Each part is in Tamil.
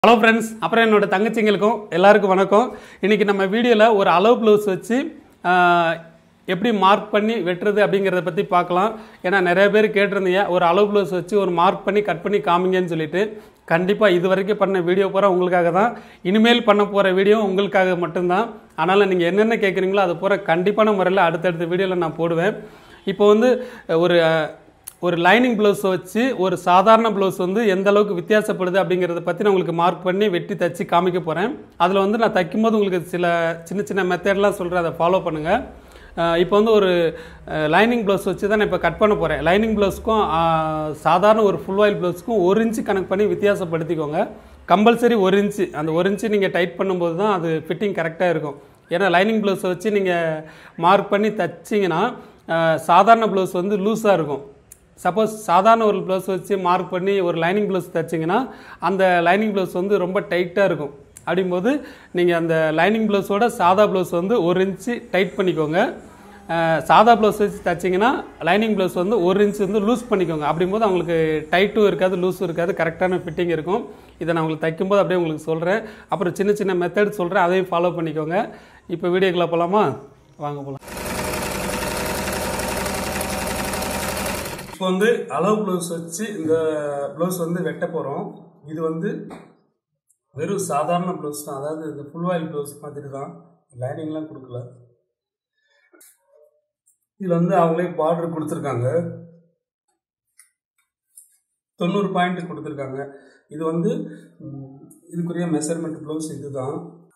ஹலோ ஃப்ரெண்ட்ஸ் அப்புறம் என்னோட தங்கச்சிங்களுக்கும் எல்லாருக்கும் வணக்கம் இன்னைக்கு நம்ம வீடியோவில் ஒரு அளவு ப்ளவுஸ் வச்சு ஆஹ், எப்படி மார்க் பண்ணி வெட்டுறது அப்படிங்கிறத பற்றி பார்க்கலாம் ஏன்னா நிறைய பேர் கேட்டிருந்தீங்க ஒரு அளவு ப்ளவுஸ் வச்சு ஒரு மார்க் பண்ணி கட் பண்ணி காமிங்கன்னு சொல்லிட்டு கண்டிப்பாக இது வரைக்கும் பண்ண வீடியோ பூரா உங்களுக்காக தான் இனிமேல் பண்ண போகிற வீடியோ உங்களுக்காக மட்டும்தான் அதனால் நீங்கள் என்னென்ன கேட்குறீங்களோ அது பூரா கண்டிப்பான முறையில் அடுத்தடுத்த வீடியோவில் நான் போடுவேன் இப்போ வந்து ஒரு அஹ், ஒரு லைனிங் ப்ளவுஸை வச்சு ஒரு சாதாரண ப்ளவுஸ் வந்து எந்த அளவுக்கு வித்தியாசப்படுது அப்படிங்கிறத பற்றி நான் உங்களுக்கு மார்க் பண்ணி வெட்டி தச்சு காமிக்க போகிறேன் அதில் வந்து நான் தைக்கும்போது உங்களுக்கு சில சின்ன சின்ன மெத்தட்லாம் சொல்கிறேன் அதை ஃபாலோ பண்ணுங்கள் இப்போ வந்து ஒரு லைனிங் ப்ளவுஸ் வச்சு தான் நான் இப்போ கட் பண்ண போகிறேன் லைனிங் ப்ளவுஸ்க்கும் சாதாரண ஒரு ஃபுல் ஆயில் ப்ளவுஸ்க்கும் ஒரு இன்ச்சு கணக்கு பண்ணி வித்தியாசப்படுத்திக்கோங்க கம்பல்சரி ஒரு இன்ச்சு அந்த ஒரு இன்ச்சு நீங்கள் டைட் பண்ணும்போது தான் அது ஃபிட்டிங் கரெக்டாக இருக்கும் ஏன்னா லைனிங் ப்ளவுஸை வச்சு நீங்கள் மார்க் பண்ணி தைச்சிங்கன்னா அஹ், சாதாரண ப்ளவுஸ் வந்து லூஸாக இருக்கும் சப்போஸ் சாதாரண ஒரு ப்ளவுஸ் வச்சு மார்க் பண்ணி ஒரு லைனிங் ப்ளவுஸ் தைச்சிங்கன்னா அந்த லைனிங் ப்ளவுஸ் வந்து ரொம்ப டைட்டாக இருக்கும் அப்படிங்கும்போது நீங்கள் அந்த லைனிங் ப்ளவுஸோட சாதா ப்ளவுஸ் வந்து ஒரு இன்ச்சு டைட் பண்ணிக்கோங்க அஹ், சாதா ப்ளவுஸ் வச்சு தைச்சிங்கன்னா லைனிங் ப்ளவுஸ் வந்து ஒரு இன்ச் வந்து லூஸ் பண்ணிக்கோங்க அப்படிங்கும்போது அவங்களுக்கு டைட்டும் இருக்காது லூஸும் இருக்காது கரெக்டான ஃபிட்டிங் இருக்கும் இதை நான் உங்களுக்கு தைக்கும்போது அப்படியே உங்களுக்கு சொல்கிறேன் அப்புறம் சின்ன சின்ன மெத்தட் சொல்கிறேன் அதையும் ஃபாலோ பண்ணிக்கோங்க இப்போ வீடியோக்குள்ளே போகலாமா வாங்க போகலாம் இப்போ வந்து அளவு ப்ளவுஸ் வச்சு இந்த ப்ளவுஸ் வந்து வெட்ட போகிறோம் இது வந்து வெறும் சாதாரண ப்ளவுஸ் தான் அதாவது இந்த ஃபுல் ஆயில் ப்ளவுஸ் மாதிரி தான் லைனிங்லாம் கொடுக்கல இதில் வந்து அவங்களே பார்டர் கொடுத்துருக்காங்க தொண்ணூறு பாயிண்ட் கொடுத்துருக்காங்க இது வந்து ம், இதுக்குரிய மெஷர்மெண்ட் ப்ளவுஸ் இதுதான்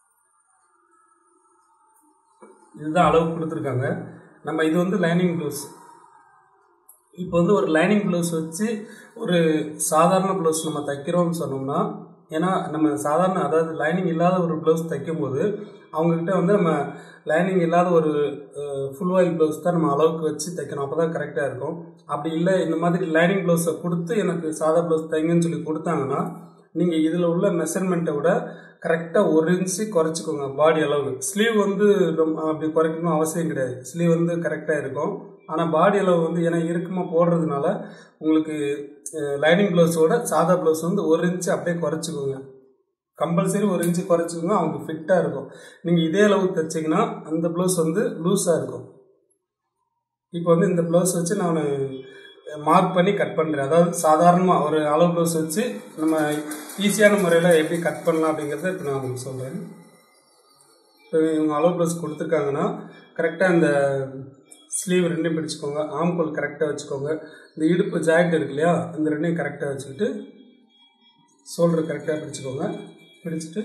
இதுதான் அளவு கொடுத்துருக்காங்க நம்ம இது வந்து லைனிங் ப்ளவுஸ் இப்போ வந்து ஒரு லைனிங் ப்ளவுஸ் வச்சு ஒரு சாதாரண ப்ளவுஸ் நம்ம தைக்கிறோம்னு சொன்னோம்னா ஏன்னா நம்ம சாதாரண அதாவது லைனிங் இல்லாத ஒரு ப்ளவுஸ் தைக்கும்போது அவங்கக்கிட்ட வந்து நம்ம லைனிங் இல்லாத ஒரு ஃபுல் ஆயில் ப்ளவுஸ் தான் நம்ம அளவுக்கு வச்சு தைக்கணும் அப்போ தான் கரெக்டாக இருக்கும் அப்படி இல்லை இந்த மாதிரி லைனிங் ப்ளவுஸை கொடுத்து எனக்கு சாதா ப்ளவுஸ் தைங்கன்னு சொல்லி கொடுத்தாங்கன்னா நீங்கள் இதில் உள்ள மெஷர்மெண்ட்டை விட கரெக்டாக ஒரு இன்ச்சு குறைச்சிக்கோங்க பாடி அளவு ஸ்லீவ் வந்து ரொம்ப அப்படி குறைக்கணும் அவசியம் கிடையாது ஸ்லீவ் வந்து கரெக்டாக இருக்கும் ஆனால் பாடி அளவு வந்து ஏன்னா இறுக்கமாக போடுறதுனால உங்களுக்கு லைனிங் ப்ளவுஸோட சாதா ப்ளவுஸ் வந்து ஒரு இன்ச்சு அப்படியே குறைச்சிக்கோங்க கம்பல்சரி ஒரு இன்ச்சு குறைச்சிக்கோங்க அவங்க ஃபிட்டாக இருக்கும் நீங்கள் இதே அளவு தைச்சிங்கன்னா அந்த ப்ளவுஸ் வந்து லூஸாக இருக்கும் இப்போ வந்து இந்த ப்ளவுஸ் வச்சு நான் மார்க் பண்ணி கட் பண்ணுறேன் அதாவது சாதாரணமாக ஒரு அளவு ப்ளவுஸ் வச்சு நம்ம ஈஸியான முறையில் எப்படி கட் பண்ணலாம் அப்படிங்கிறத இப்போ நான் உங்களுக்கு சொல்கிறேன் இப்போ இவங்க அளவு ப்ளவுஸ் கொடுத்துருக்காங்கன்னா கரெக்டாக இந்த ஸ்லீவ் ரெண்டையும் பிடிச்சிக்கோங்க ஆம்கோல் கரெக்டாக வச்சுக்கோங்க இந்த இடுப்பு ஜாயிண்ட் இருக்கு இல்லையா இந்த ரெண்டையும் கரெக்டாக வச்சுக்கிட்டு ஷோல்டர் கரெக்டாக பிடிச்சிக்கோங்க பிடிச்சிட்டு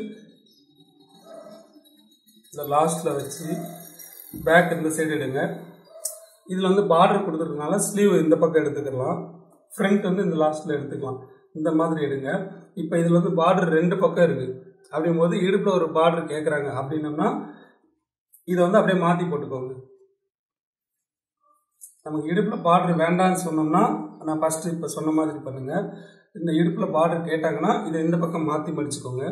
இந்த லாஸ்ட்டில் வச்சு பேக் இந்த சைடு எடுங்க இதில் வந்து பார்டர் கொடுத்துருக்கனால ஸ்லீவ் இந்த பக்கம் எடுத்துக்கலாம் ஃப்ரண்ட் வந்து இந்த லாஸ்ட்டில் எடுத்துக்கலாம் இந்த மாதிரி எடுங்க இப்போ இதில் வந்து பார்டர் ரெண்டு பக்கம் இருக்குது அப்படிங்கும்போது இடுப்பில் ஒரு பார்டர் கேட்குறாங்க அப்படின்னம்னா இதை வந்து அப்படியே மாற்றி போட்டுக்கோங்க நமக்கு இடுப்பில் பார்டர் வேண்டாம்னு சொன்னோம்னா நான் ஃபஸ்ட்டு இப்போ சொன்ன மாதிரி பண்ணுங்கள் இந்த இடுப்பில் பார்டர் கேட்டாங்கன்னா இதை இந்த பக்கம் மாற்றி மடிச்சுக்கோங்க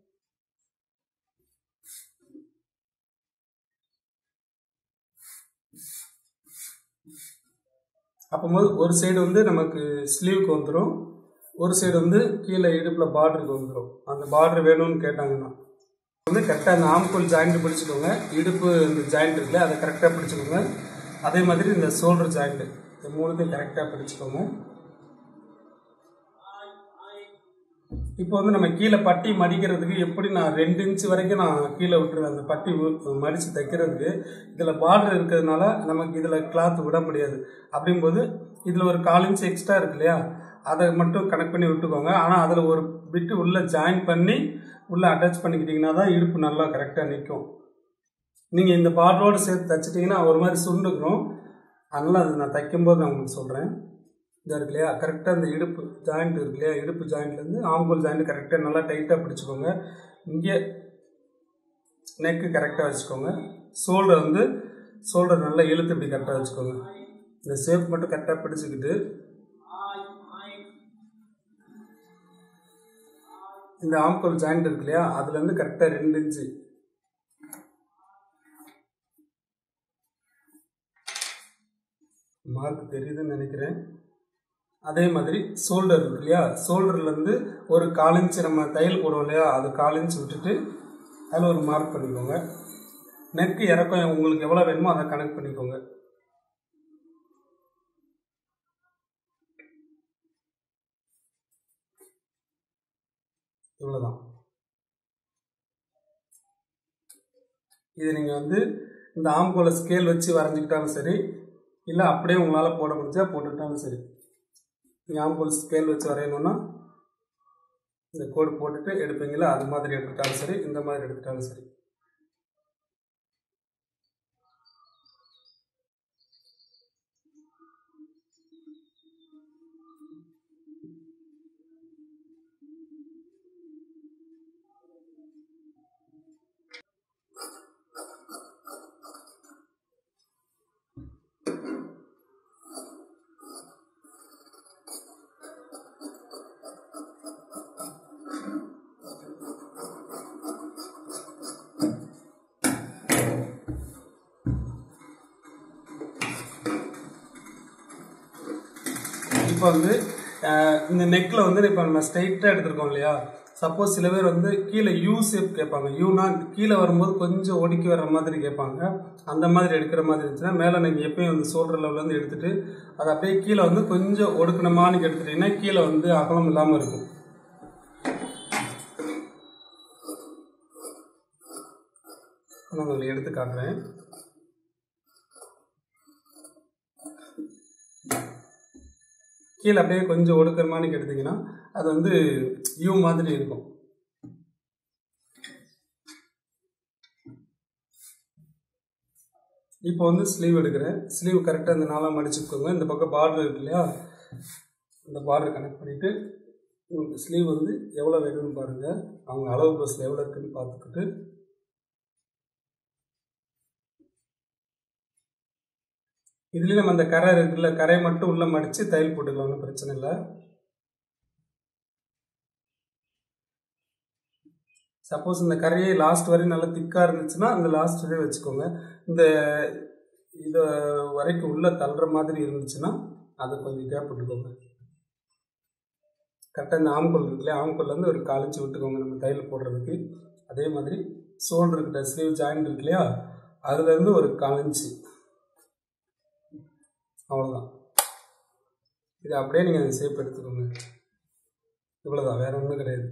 அப்போது ஒரு சைடு வந்து நமக்கு ஸ்லீவுக்கு வந்துடும் ஒரு சைடு வந்து கீழே இடுப்பில் பார்டருக்கு வந்துடும் அந்த பார்டர் வேணும்னு கேட்டாங்கன்னா வந்து கரெக்டாக அந்த ஆம்கோல் ஜாயிண்ட் பிடிச்சிக்கோங்க இடுப்பு இந்த ஜாயிண்ட் இருக்குல்ல அதை கரெக்டாக பிடிச்சிக்கோங்க அதே மாதிரி இந்த ஷோல்டர் ஜாயிண்ட் இந்த மூணுத்தையும் கரெக்டாக பிடிச்சிக்கோங்க இப்போ வந்து நம்ம கீழே பட்டி மடிக்கிறதுக்கு எப்படி நான் ரெண்டு இன்ச் வரைக்கும் நான் கீழே விட்டுருவேன் அந்த பட்டி உ- மடித்து தைக்கிறதுக்கு இதில் பார்டர் இருக்கிறதுனால நமக்கு இதில் கிளாத் விட முடியாது அப்படிங்கும்போது இதில் ஒரு கால் இன்ச் எக்ஸ்ட்ரா இருக்கு இல்லையா அதை மட்டும் கனெக்ட் பண்ணி விட்டுக்கோங்க ஆனால் அதில் ஒரு பிட்டு உள்ளே ஜாயின் பண்ணி உள்ளே அட்டாச் பண்ணிக்கிட்டிங்கன்னா தான் இடுப்பு நல்லா கரெக்டாக நிற்கும் நீங்கள் இந்த பார்டரோடு சேர்த்து தைச்சிட்டிங்கன்னா ஒரு மாதிரி சுண்டுக்கணும் அதனால் அது நான் தைக்கும்போது நான் உங்களுக்கு சொல்கிறேன் இதாக இருக்கு இல்லையா கரெக்டாக இந்த இடுப்பு ஜாயிண்ட் இருக்கு இல்லையா இடுப்பு ஜாயிண்ட்லேருந்து ஆம்பூல் ஜாயிண்ட் கரெக்டாக நல்லா டைட்டாக பிடிச்சிக்கோங்க இங்கே நெக்கு கரெக்டாக வச்சுக்கோங்க ஷோல்டர் வந்து ஷோல்டர் நல்லா இழுத்து இப்படி கரெக்டாக வச்சுக்கோங்க இந்த ஷேப் மட்டும் கரெக்டாக பிடிச்சிக்கிட்டு இந்த ஆம்கோல் ஜாயிண்ட் இருக்கு இல்லையா அதுலேருந்து கரெக்டாக ரெண்டு இன்ச்சு மார்க் தெரியுதுன்னு நினைக்கிறேன் அதே மாதிரி ஷோல்டர் இருக்கு இல்லையா ஷோல்டர்லேருந்து ஒரு கால் இன்ச்சு நம்ம தையல் போடுவோம் இல்லையா அது கால் இன்ச் விட்டுட்டு அதில் ஒரு மார்க் பண்ணிக்கோங்க நெக்கு இறக்கம் உங்களுக்கு எவ்வளோ வேணுமோ அதை கனெக்ட் பண்ணிக்கோங்க இவ்வளோதான் இது நீங்கள் வந்து இந்த ஆம்கோலை ஸ்கேல் வச்சு வரைஞ்சிக்கிட்டாலும் சரி இல்லை அப்படியே உங்களால் போட முடிஞ்சா போட்டுக்கிட்டாலும் சரி நீங்கள் ஆம்கோல் ஸ்கேல் வச்சு வரையணுன்னா இந்த கோடு போட்டுட்டு எடுப்பீங்களா அது மாதிரி எடுத்துட்டாலும் சரி இந்த மாதிரி எடுத்துட்டாலும் சரி இப்போ வந்து அஹ், இந்த நெக்கில் வந்து இப்போ நம்ம ஸ்ட்ரைட்டாக எடுத்திருக்கோம் இல்லையா சப்போஸ் சில பேர் வந்து கீழே யூ ஷேப் கேட்பாங்க யூனா கீழே வரும்போது கொஞ்சம் ஒடுக்கி வர்ற மாதிரி கேட்பாங்க அந்த மாதிரி எடுக்கிற மாதிரி இருந்துச்சுன்னா மேலே நீங்கள் எப்பயும் வந்து சோல்டர் லெவல்லேருந்து எடுத்துட்டு அதை அப்படியே கீழே வந்து கொஞ்சம் ஒடுக்கணுமான்னு எடுத்துட்டீங்கன்னா கீழே வந்து அகலம் இல்லாமல் இருக்கும் நான் உங்களுக்கு எடுத்து காட்டுறேன் கீழே அப்படியே கொஞ்சம் ஒடுக்கிற மாதிரி எடுத்தீங்கன்னா அது வந்து யூ மாதிரி இருக்கும் இப்போ வந்து ஸ்லீவ் எடுக்கிறேன் ஸ்லீவ் கரெக்டாக இந்த நாளாக மடிச்சுக்கோங்க இந்த பக்கம் பார்டர் இருக்கு இல்லையா இந்த பார்டர் கனெக்ட் பண்ணிவிட்டு உங்களுக்கு ஸ்லீவ் வந்து எவ்வளோ வேணும்னு பாருங்கள் அவங்க அளவு ப்ளஸில் எவ்வளோ இருக்குன்னு பார்த்துக்கிட்டு இதுலேயும் நம்ம அந்த கரை இருக்குல்ல கரை மட்டும் உள்ள மடித்து தையல் போட்டுக்கலாம் ஒன்றும் பிரச்சனை இல்லை சப்போஸ் இந்த கரையே லாஸ்ட் வரையும் நல்லா திக்காக இருந்துச்சுன்னா அந்த லாஸ்ட் வரையும் வச்சுக்கோங்க இந்த இது வரைக்கும் உள்ள தள்ளுற மாதிரி இருந்துச்சுன்னா அதை கொஞ்சம் கேப் விட்டுக்கோங்க கரெக்டாக இந்த ஆம்கோல் இருக்குல்ல ஆம்கோல்லேருந்து ஒரு காலிச்சு விட்டுக்கோங்க நம்ம தையல் போடுறதுக்கு அதே மாதிரி ஷோல்டர் கிட்ட ஸ்லீவ் ஜாயிண்ட் இருக்கு இல்லையா அதுலேருந்து ஒரு காலிஞ்சு அவ்வளோதான் இது அப்படியே நீங்கள் அந்த ஷேப் எடுத்துக்கோங்க இவ்வளோதான் வேற ஒன்றும் கிடையாது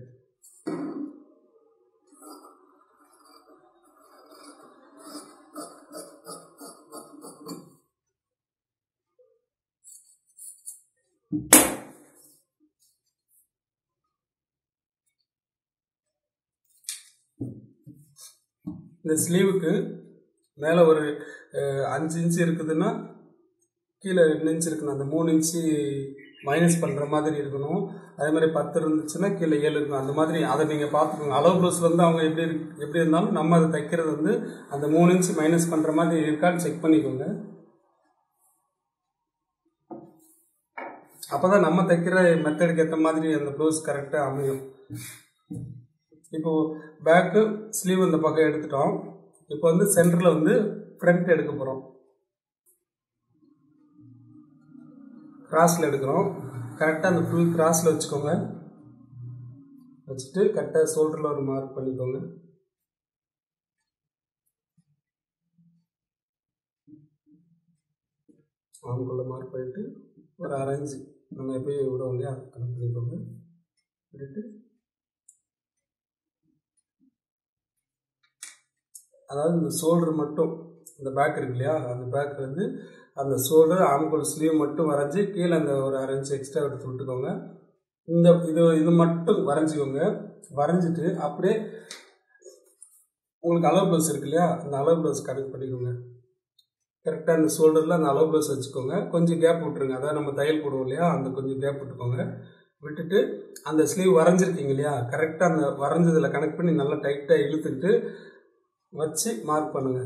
இந்த ஸ்லீவுக்கு மேலே ஒரு அஹ், அஞ்சு இன்ச்சு இருக்குதுன்னா கீழே ரெண்டு இன்ச் இருக்கணும் அந்த மூணு இன்ச்சு மைனஸ் பண்ணுற மாதிரி இருக்கணும் அதே மாதிரி பத்து இருந்துச்சுன்னா கீழே ஏழு இருக்கணும் அந்த மாதிரி அதை நீங்கள் பார்த்துக்கோங்க அளவு ப்ளவுஸ் வந்து அவங்க எப்படி இருக்கு- எப்படி இருந்தாலும் நம்ம அதை தைக்கிறது வந்து அந்த மூணு இன்ச் மைனஸ் பண்ணுற மாதிரி இருக்கான்னு செக் பண்ணிக்கோங்க அப்போ தான் நம்ம தைக்கிற மெத்தடுக்கு ஏற்ற மாதிரி அந்த ப்ளவுஸ் கரெக்டாக அமையும் இப்போ பேக்கு ஸ்லீவ் இந்த பக்கம் எடுத்துட்டோம் இப்போ வந்து சென்டரில் வந்து ஃப்ரண்ட் எடுக்க போகிறோம் கிராஸில் எடுக்கிறோம் கரெக்டாக அந்த ஃபுல் கிராஸில் வச்சுக்கோங்க வச்சுட்டு கரெக்டாக ஷோல்டரில் ஒரு மார்க் பண்ணிக்கோங்க ஆம்குள்ளே மார்க் பண்ணிட்டு ஒரு அரைஞ்சு நம்ம எப்பயும் விடுவோம் இல்லையா கனெக்ட் பண்ணிக்கோங்க விட்டுட்டு அதாவது இந்த ஷோல்டர் மட்டும் இந்த பேக் இருக்கு இல்லையா அந்த பேக் வந்து அந்த ஷோல்டர் ஆம்கோல் ஸ்லீவ் மட்டும் வரைஞ்சி கீழே அந்த ஒரு அரை இன்ச் எக்ஸ்ட்ரா எடுத்து விட்டுக்கோங்க இந்த இது இது மட்டும் வரைஞ்சிக்கோங்க வரைஞ்சிட்டு அப்படியே உங்களுக்கு அளவு ப்ளவுஸ் இருக்கு இல்லையா அந்த அளவு ப்ளவுஸ் கனெக்ட் பண்ணிக்கோங்க கரெக்டாக அந்த ஷோல்டரில் அந்த அளவு ப்ளவுஸ் வச்சுக்கோங்க கொஞ்சம் கேப் விட்ருங்க அதாவது நம்ம தையல் போடுவோம் இல்லையா அந்த கொஞ்சம் கேப் விட்டுக்கோங்க விட்டுட்டு அந்த ஸ்லீவ் வரைஞ்சிருக்கீங்க இல்லையா கரெக்டாக அந்த வரைஞ்சதில் கனெக்ட் பண்ணி நல்லா டைட்டாக இழுத்துக்கிட்டு வச்சு மார்க் பண்ணுங்க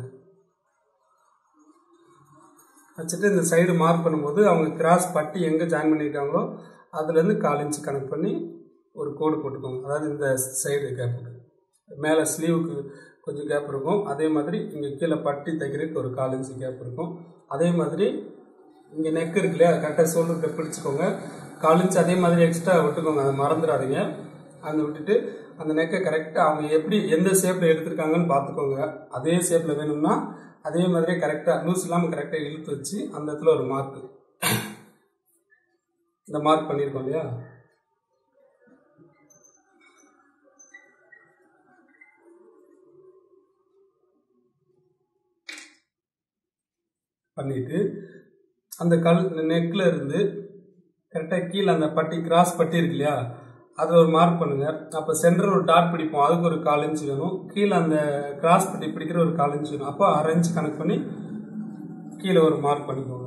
வச்சுட்டு இந்த சைடு மார்க் பண்ணும்போது அவங்க கிராஸ் பட்டி எங்கே ஜாயின் பண்ணியிருக்காங்களோ அதுலேருந்து கால் இன்ச்சு கனெக்ட் பண்ணி ஒரு கோடு போட்டுக்கோங்க அதாவது இந்த சைடு கேப்புக்கு மேலே ஸ்லீவுக்கு கொஞ்சம் கேப் இருக்கும் அதே மாதிரி இங்கே கீழே பட்டி தைக்கிறதுக்கு ஒரு கால் இன்ச்சு கேப் இருக்கும் அதே மாதிரி இங்கே நெக் இருக்கு இல்லையா கரெக்டாக ஷோல்டருக்கு பிடிச்சிக்கோங்க காலிஞ்சு அதே மாதிரி எக்ஸ்ட்ரா விட்டுக்கோங்க அதை மறந்துடாதீங்க அந்த விட்டுட்டு அந்த நெக்கை கரெக்டாக அவங்க எப்படி எந்த ஷேப்பில் எடுத்திருக்காங்கன்னு பார்த்துக்கோங்க அதே ஷேப்பில் வேணும்னா அதே மாதிரி கரெக்டாக லூஸ் இல்லாமல் கரெக்டாக இழுத்து வச்சு அந்த இடத்துல ஒரு மார்க் இந்த மார்க் பண்ணியிருக்கோம் இல்லையா பண்ணிட்டு அந்த கல் நெக்கில் இருந்து கரெக்டாக கீழே அந்த பட்டி கிராஸ் பட்டி இருக்கு இல்லையா அதில் ஒரு மார்க் பண்ணுங்க அப்போ சென்டர் ஒரு டாட் பிடிப்போம் அதுக்கு ஒரு கால் இன்ச்சு வேணும் கீழே அந்த கிராஸ் பட்டி பிடிக்கிற ஒரு கால் இன்ச்சு வேணும் அப்போ அரை இன்ச்சு கணக்கு பண்ணி கீழே ஒரு மார்க் பண்ணிக்கோங்க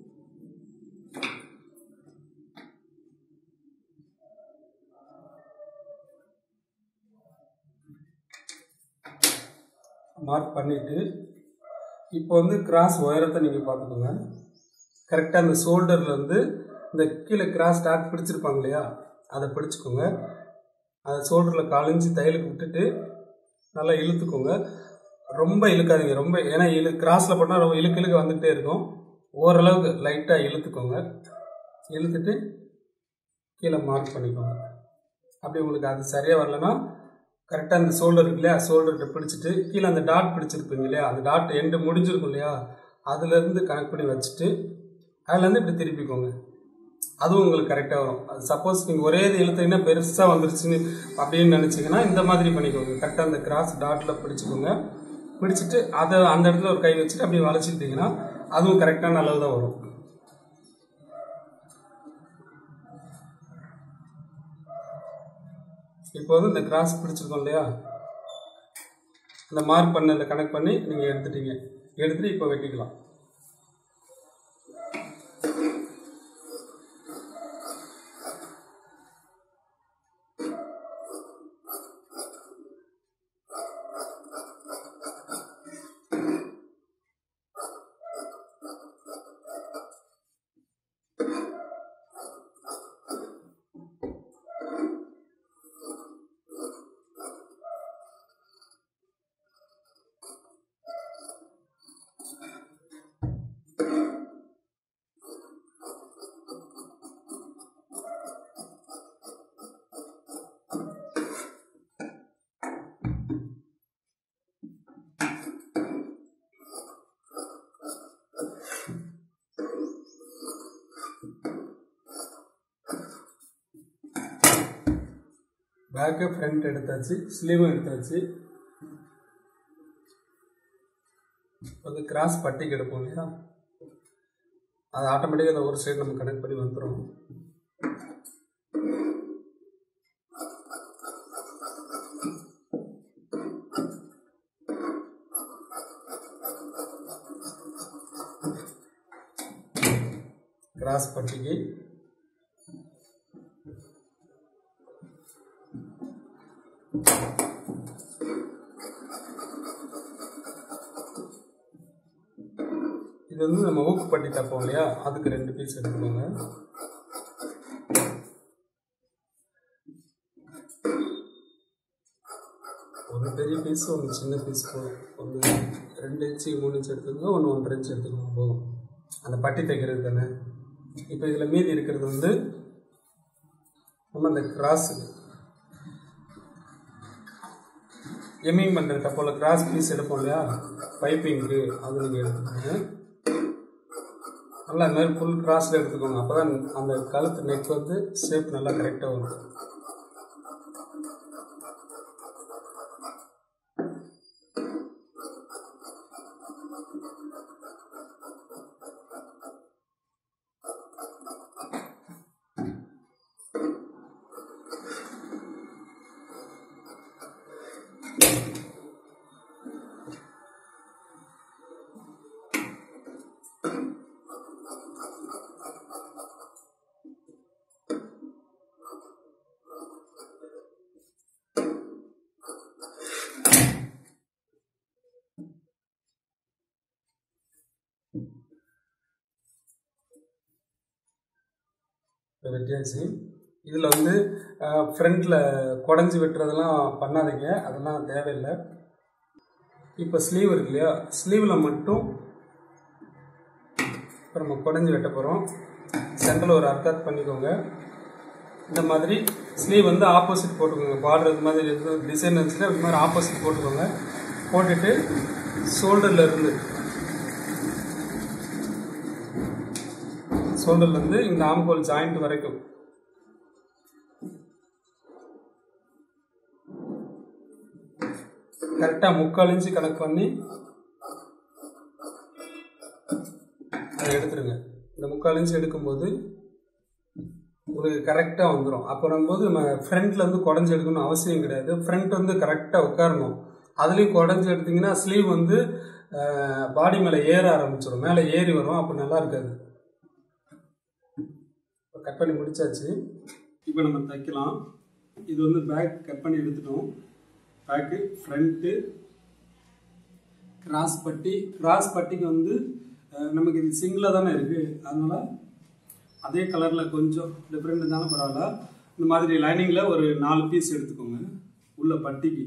மார்க் பண்ணிட்டு இப்போ வந்து கிராஸ் உயரத்தை நீங்கள் பார்த்துக்கோங்க கரெக்டாக அந்த ஷோல்டர்லேருந்து இந்த கீழே கிராஸ் ஸ்டார்ட் பிடிச்சிருப்பாங்க இல்லையா அதை பிடிச்சிக்கோங்க அதை ஷோல்டரில் காலிஞ்சு தையலுக்கு விட்டுட்டு நல்லா இழுத்துக்கோங்க ரொம்ப இழுக்காதீங்க ரொம்ப ஏன்னா இழு கிராஸில் போட்டால் ரொம்ப இழுக்கு இழுக்க வந்துகிட்டே இருக்கும் ஓரளவுக்கு லைட்டாக இழுத்துக்கோங்க இழுத்துட்டு கீழே மார்க் பண்ணிக்கோங்க அப்படி உங்களுக்கு அது சரியாக வரலன்னா கரெக்டாக அந்த ஷோல்டர் இருக்கு இல்லையா ஷோல்டர்கிட்ட பிடிச்சிட்டு கீழே அந்த டாட் பிடிச்சிருப்பீங்க இல்லையா அந்த டாட் எண்டு முடிஞ்சிருக்கும் இல்லையா அதுலேருந்து கனெக்ட் பண்ணி வச்சுட்டு அதுலேருந்து இப்படி திருப்பிக்கோங்க அதுவும் உங்களுக்கு கரெக்டாக வரும் அது சப்போஸ் நீங்கள் ஒரே இது இழுத்தீங்கன்னா பெருசாக வந்துருச்சுன்னு அப்படின்னு நினச்சிங்கன்னா இந்த மாதிரி பண்ணிக்கோங்க கரெக்டாக அந்த கிராஸ் டாட்டில் பிடிச்சிக்கோங்க பிடிச்சிட்டு அதை அந்த இடத்துல ஒரு கை வச்சுட்டு அப்படியே வளைச்சிக்கிட்டிங்கன்னா அதுவும் கரெக்டான அளவு தான் வரும் இப்போ வந்து இந்த கிராஸ் பிடிச்சிருக்கோம் இல்லையா இந்த மார்க் பண்ண இந்த கனெக்ட் பண்ணி நீங்கள் எடுத்துட்டீங்க எடுத்துட்டு இப்போ வெட்டிக்கலாம் பேக்கு ஃப்ரண்ட் எடுத்தாச்சு ஸ்லீவும் எடுத்தாச்சு வந்து கிராஸ் பட்டிக்கு எடுப்போம் இல்லையா அது ஆட்டோமேட்டிக்காக அந்த ஒரு சைடு நம்ம கனெக்ட் பண்ணி வந்துடும் கிராஸ் பட்டிக்கு இது வந்து நம்ம ஊக்கு பட்டி தப்போம் இல்லையா அதுக்கு ரெண்டு பீஸ் எடுத்துக்கோங்க ஒரு பெரிய பீஸ் ஒன்று சின்ன பீஸ் போதும் ஒன்று ரெண்டு இன்ச்சு மூணு இன்ச்சு எடுத்துக்கோங்க ஒன்று ஒன்றரை இன்ச்சு எடுத்துக்கோங்க போதும் அந்த பட்டி தைக்கிறது தானே இப்போ இதில் மீதி இருக்கிறது வந்து நம்ம அந்த கிராஸுக்கு எம்மிங் பண்ணுற தப்போல கிராஸ் பீஸ் எடுப்போம் இல்லையா பைப்பிங்க்கு அது நீங்கள் எடுத்துக்கோங்க நல்லா இந்த மாதிரி ஃபுல் கிராஸில் எடுத்துக்கோங்க அப்போ தான் அந்த கழுத்து நெக் வந்து ஷேப் நல்லா கரெக்டாக வரும் இப்போ வெட்டியாச்சு இதில் வந்து ஃப்ரண்ட்டில் குடஞ்சி வெட்டுறதெல்லாம் பண்ணாதீங்க அதெல்லாம் தேவையில்லை இப்போ ஸ்லீவ் இருக்கு இல்லையா ஸ்லீவில் மட்டும் இப்போ நம்ம குடஞ்சி வெட்ட போகிறோம் சென்டரில் ஒரு அர்த்தாத் பண்ணிக்கோங்க இந்த மாதிரி ஸ்லீவ் வந்து ஆப்போசிட் போட்டுக்கோங்க பார்டர் இந்த மாதிரி எதுவும் டிசைன் இருந்துச்சுன்னா இந்த மாதிரி ஆப்போசிட் போட்டுக்கோங்க போட்டுட்டு ஷோல்டரில் இருந்து ஷோல்டர்ல இருந்து இந்த ஆம்கோல் ஜாயிண்ட் வரைக்கும் கரெக்டாக முக்கால் இன்ச்சு கணக்கு பண்ணி அதை எடுத்துருங்க இந்த முக்கால் இன்ச்சு எடுக்கும்போது உங்களுக்கு கரெக்டாக வந்துடும் அப்புறம் போது நம்ம ஃப்ரண்ட்ல வந்து குடஞ்சி எடுக்கணும் அவசியம் கிடையாது ஃப்ரண்ட் வந்து கரெக்டாக உட்காரணும் அதுலேயும் குடஞ்சி எடுத்தீங்கன்னா ஸ்லீவ் வந்து பாடி மேலே ஏற ஆரம்பிச்சிடும் மேலே ஏறி வரும் அப்போ நல்லா இருக்காது கட் பண்ணி முடிச்சாச்சு இப்போ நம்ம தைக்கலாம் இது வந்து பேக் கட் பண்ணி எடுத்துட்டோம் பேக்கு ஃப்ரண்ட்டு கிராஸ் பட்டி கிராஸ் பட்டிக்கு வந்து அஹ், நமக்கு இது சிங்கிளாக தானே இருக்குது அதனால் அதே கலரில் கொஞ்சம் டிஃப்ரெண்ட் இருந்தாலும் பரவாயில்ல இந்த மாதிரி லைனிங்கில் ஒரு நாலு பீஸ் எடுத்துக்கோங்க உள்ள பட்டிக்கு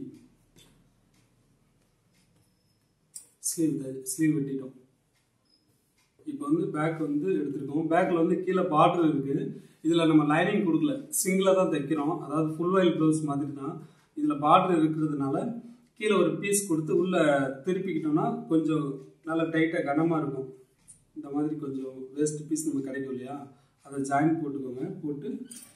ஸ்லீவ் ஸ்லீவ் வெட்டிட்டோம் இப்போ வந்து பேக் வந்து எடுத்திருக்கோம் பேக்கில் வந்து கீழே பார்டர் இருக்குது இதில் நம்ம லைனிங் கொடுக்கல சிங்கிளாக தான் தைக்கிறோம் அதாவது ஃபுல் வயல் ப்ளவுஸ் மாதிரி தான் இதில் பார்டர் இருக்கிறதுனால கீழே ஒரு பீஸ் கொடுத்து உள்ளே திருப்பிக்கிட்டோம்னா கொஞ்சம் நல்லா டைட்டாக கனமாக இருக்கும் இந்த மாதிரி கொஞ்சம் வேஸ்ட் பீஸ் நம்ம கிடைக்கும் இல்லையா அதை ஜாயின் போட்டுக்கோங்க போட்டு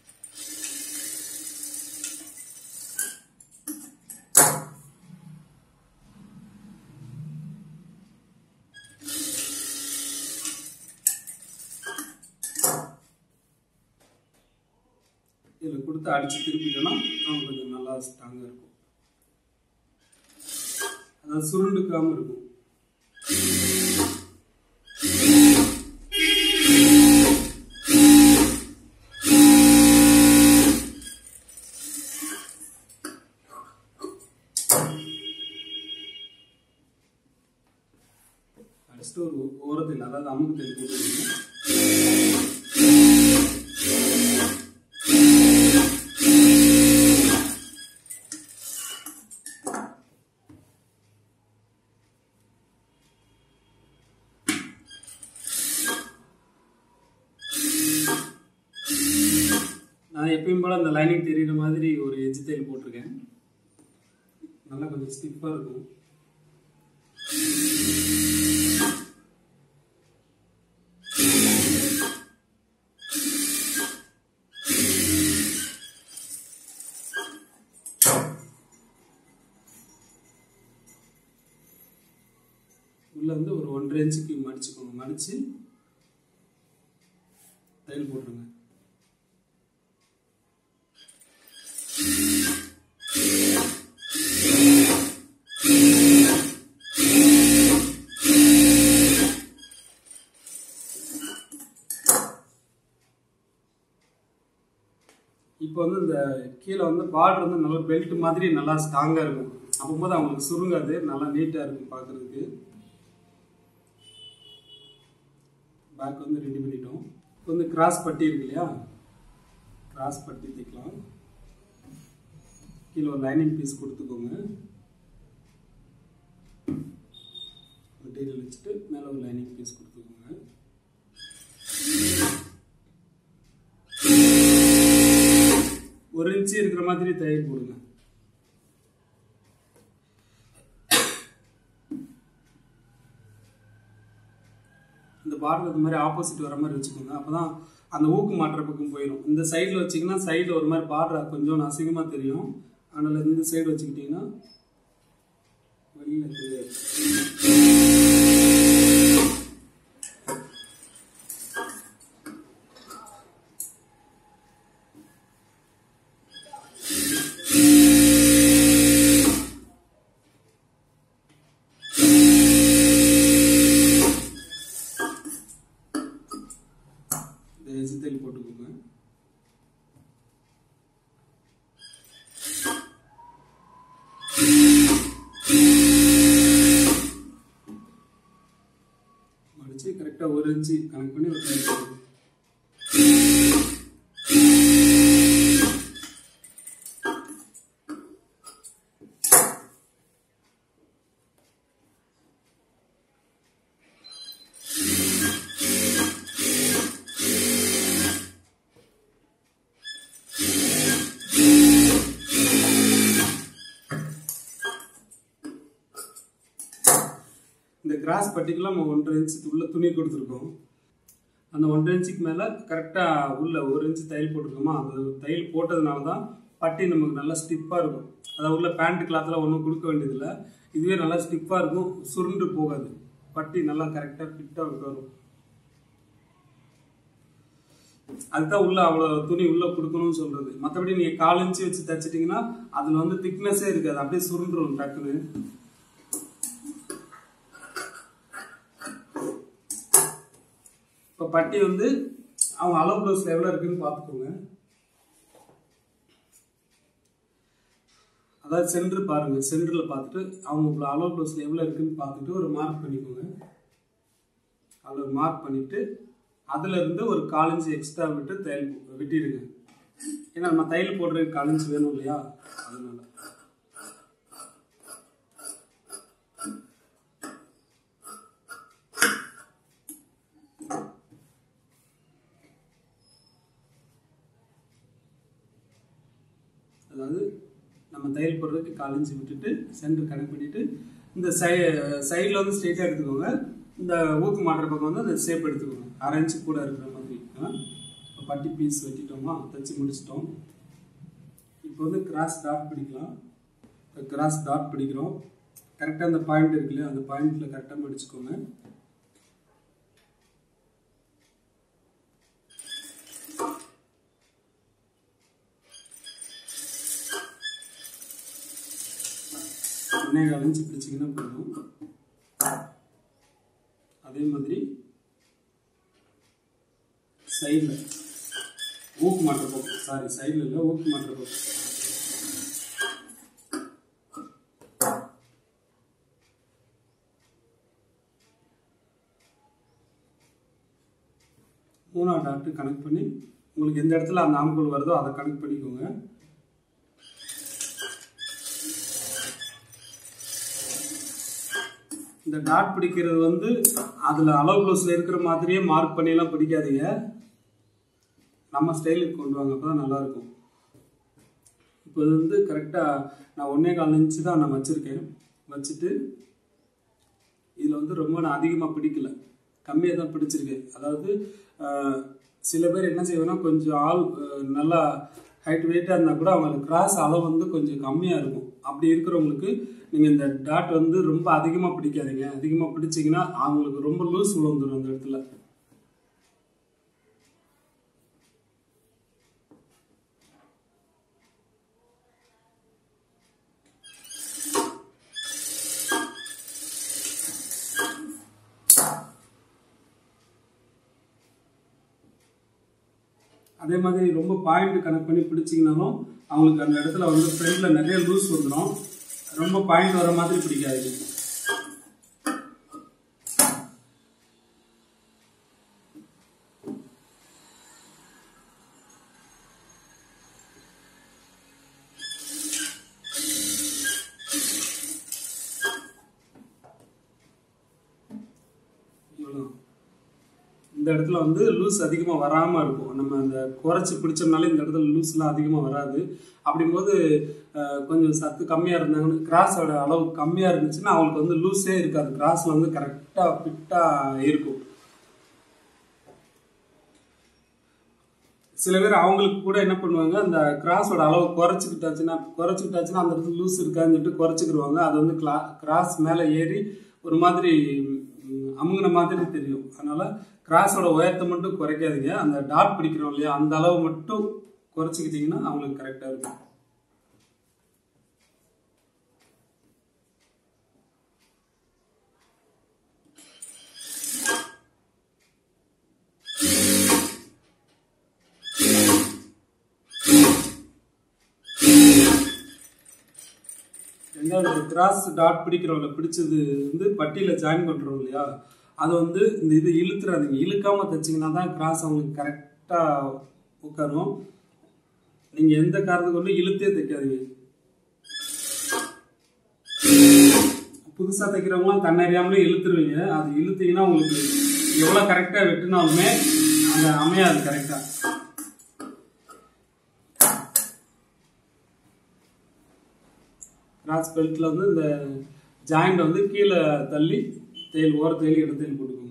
இதில் கொடுத்து அடித்து திருப்பிட்டோம்னா நமக்கு கொஞ்சம் நல்லா ஸ்ட்ராங்காக இருக்கும் அதாவது சுருண்டுக்காமல் இருக்கும் அடிச்சுட்டு ஒரு ஓரத்தில் அதாவது அமுக்கு தையல் போட்டுருக்கீங்க நான் எப்பயும் போல அந்த லைனிங் தெரியுற மாதிரி ஒரு எஜ் தையல் போட்டிருக்கேன் நல்லா கொஞ்சம் ஸ்டிஃபாக இருக்கும் உள்ள வந்து ஒரு ஒன்றரை இன்ச்சுக்கு மடிச்சுக்கோங்க மடிச்சு தையல் போட்டுருங்க இப்போ வந்து இந்த கீழே வந்து பார்டர் வந்து நல்லா பெல்ட் மாதிரி நல்லா ஸ்ட்ராங்காக இருக்கும் அப்போது அவங்களுக்கு சுருங்காது நல்லா நீட்டாக இருக்கும் பார்க்குறதுக்கு பேக் வந்து ரெடி பண்ணிட்டோம் இப்போ வந்து கிராஸ் பட்டி இருக்கு இல்லையா கிராஸ் பட்டி தைக்கலாம் கீழே ஒரு லைனிங் பீஸ் கொடுத்துக்கோங்க மெட்டீரியல் வச்சுட்டு மேலே ஒரு லைனிங் பீஸ் கொடுத்துக்கோங்க ஒரு இன்ச்சு இருக்கிற மாதிரி தையல் போடுங்க இந்த பார்டர் இந்த மாதிரி ஆப்போசிட் வர மாதிரி வச்சுக்கோங்க அப்பதான் அந்த ஊக்கு மாற்ற பக்கம் போயிடும் இந்த சைடில் வச்சிங்கன்னா சைடில் ஒரு மாதிரி பார்டர் கொஞ்சம் அசிங்கமாக தெரியும் அதனால் இந்த சைடு வச்சுக்கிட்டிங்கன்னா வெளியில் தெரியாது இந்த எஜித்தல் போட்டுக்கோங்க மடிச்சு கரெக்டாக ஒரு இன்ச்சு கனெக்ட் பண்ணி ஒரு டைம் போடுங்க இந்த கிராஸ் பட்டிக்குள்ள நம்ம ஒன்றரை இன்ச்சுக்கு உள்ள துணி கொடுத்துருக்கோம் அந்த ஒன்றரை இன்ச்சுக்கு மேலே கரெக்டாக உள்ள ஒரு இன்ச்சு தையல் போட்டிருக்கோமா அந்த தையல் போட்டதுனால தான் பட்டி நமக்கு நல்லா ஸ்டிப்பாக இருக்கும் அதாவது உள்ள பேண்ட் கிளாத்தில் ஒன்றும் கொடுக்க வேண்டியதில்லை இதுவே நல்லா ஸ்டிப்பாக இருக்கும் சுருண்டு போகாது பட்டி நல்லா கரெக்டாக ஃபிட்டாக வரும் அதுதான் உள்ள அவ்வளோ துணி உள்ள கொடுக்கணும்னு சொல்றது மற்றபடி நீங்க கால் இன்ச்சு வச்சு தைச்சிட்டிங்கன்னா அதுல வந்து திக்னஸே இருக்காது அப்படியே சுருண்டுரும் டக்குன்னு இப்போ பட்டி வந்து அவங்க அளவு ப்ளவுஸ்ல எவ்வளோ இருக்குன்னு பார்த்துக்கோங்க அதாவது சென்டர் பாருங்க சென்டரில் பார்த்துட்டு அவங்க அளவு ப்ளவுஸ்ல எவ்வளோ இருக்குன்னு பார்த்துட்டு ஒரு மார்க் பண்ணிக்கோங்க அதில் ஒரு மார்க் பண்ணிட்டு அதுல இருந்து ஒரு காலஞ்சு எக்ஸ்ட்ரா விட்டு தையல் வெட்டிடுங்க ஏன்னா நம்ம தையல் போடுறதுக்கு காலஞ்சு வேணும் இல்லையா அதனால அதாவது நம்ம தையல் போடுறதுக்கு காலஞ்சு விட்டுட்டு சென்டர் கனெக்ட் பண்ணிட்டு இந்த சை சைடில் வந்து ஸ்ட்ரெயிட்டாக எடுத்துக்கோங்க இந்த ஊக்கு மாட்டுற பக்கம் வந்து அந்த ஷேப் எடுத்துக்கோங்க அரை இன்ச்சு கூட இருக்கிற மாதிரி இப்போ பட்டி பீஸ் வெட்டிட்டோமா தைச்சி முடிச்சிட்டோம் இப்போ வந்து கிராஸ் டாட் பிடிக்கலாம் இப்போ கிராஸ் டாட் பிடிக்கிறோம் கரெக்டாக அந்த பாயிண்ட் இருக்கு இல்லையா அந்த பாயிண்ட்ல கரெக்டாக முடிச்சுக்கோங்க ஒன்னே கால் இன்ச்சு பிடிச்சிங்கன்னா போதும் அதே மாதிரி சைடில் ஊக்கு மாற்ற போக்கு சாரி சைடில் இல்லை ஊக்கு மாற்ற போக்கு மூணாவது டாட்டு கனெக்ட் பண்ணி உங்களுக்கு எந்த இடத்துல அந்த ஆம்புல் வருதோ அதை கனெக்ட் பண்ணிக்கோங்க இந்த டாட் பிடிக்கிறது வந்து அதுல அளவு ப்ளவுஸ்ல இருக்கிற மாதிரியே மார்க் பண்ணி எல்லாம் பிடிக்காதீங்க நம்ம ஸ்டைலுக்கு கொண்டு வாங்க அப்பதான் நல்லா இருக்கும் இப்போ இது வந்து கரெக்டா நான் ஒன்னே கால் இன்ச்சு தான் நான் வச்சிருக்கேன் வச்சுட்டு இதுல வந்து ரொம்ப நான் அதிகமா பிடிக்கல கம்மியாக தான் பிடிச்சிருக்கேன் அதாவது ஆஹ், சில பேர் என்ன செய்வாங்கன்னா கொஞ்சம் ஆள் ஆஹ், நல்லா ஹைட் வெயிட்டாக இருந்தால் கூட அவங்களுக்கு கிராஸ் அளவு வந்து கொஞ்சம் கம்மியாக இருக்கும் அப்படி இருக்கிறவங்களுக்கு நீங்கள் இந்த டாட் வந்து ரொம்ப அதிகமாக பிடிக்காதீங்க அதிகமாக பிடிச்சிங்கன்னா அவங்களுக்கு ரொம்ப லூஸ் விழுந்துடும் அந்த இடத்துல அதே மாதிரி ரொம்ப பாயிண்ட் கனெக்ட் பண்ணி பிடிச்சிங்கனாலும் அவங்களுக்கு அந்த இடத்துல வந்து ஃப்ரண்ட்ல நிறைய லூஸ் வந்துடும் ரொம்ப பாயிண்ட் வர மாதிரி பிடிக்காது இவ்வளவுதான். இந்த இடத்துல வந்து லூஸ் அதிகமாக வராமல் இருக்கும் நம்ம அந்த குறைச்சி பிடிச்சோம்னாலே இந்த இடத்துல லூஸ்லாம் அதிகமாக வராது அப்படிங்கும்போது அஹ், கொஞ்சம் சத்து கம்மியாக இருந்தாங்கன்னு கிராஸோட அளவு கம்மியாக இருந்துச்சுன்னா அவங்களுக்கு வந்து லூஸே இருக்காது கிராஸ் வந்து கரெக்டாக ஃபிட்டாக இருக்கும் சில பேர் அவங்களுக்கு கூட என்ன பண்ணுவாங்க அந்த கிராஸோட அளவு குறைச்சிக்கிட்டாச்சுன்னா குறைச்சிக்கிட்டாச்சுன்னா அந்த இடத்துல லூஸ் இருக்கான்னு சொல்லிட்டு குறைச்சிக்கிடுவாங்க அது வந்து கிளா கிராஸ் மேலே ஏறி ஒரு மாதிரி ம், அமுங்கின மாதிரி தெரியும் அதனால கிராஸோட உயரத்தை மட்டும் குறைக்காதீங்க அந்த டாட் பிடிக்கிறோம் இல்லையா அந்த அளவு மட்டும் குறைச்சிக்கிட்டீங்கன்னா அவங்களுக்கு கரெக்டாக இருக்கும் ரெண்டாவது கிராஸ் டாட் பிடிக்கிறவங்கள பிடிச்சது வந்து பட்டியில ஜாயின் பண்றோம் இல்லையா அதை வந்து இந்த இது இழுத்துறாதீங்க இழுக்காம தைச்சிங்கன்னா தான் கிராஸ் அவங்களுக்கு கரெக்டா உட்காரும் நீங்க எந்த காரணத்தை கொண்டு இழுத்தே தைக்காதீங்க புதுசா தைக்கிறவங்களாம் தன்னறியாமலே இழுத்துருவீங்க அது இழுத்தீங்கன்னா உங்களுக்கு எவ்வளவு கரெக்டா வெட்டினாலுமே அந்த அமையாது கரெக்டா கிராஸ் பெல்ட்ல வந்து இந்த ஜாயிண்ட் வந்து கீழே தள்ளி தையல் ஓர தையல் இடது தையல் போட்டுக்கோங்க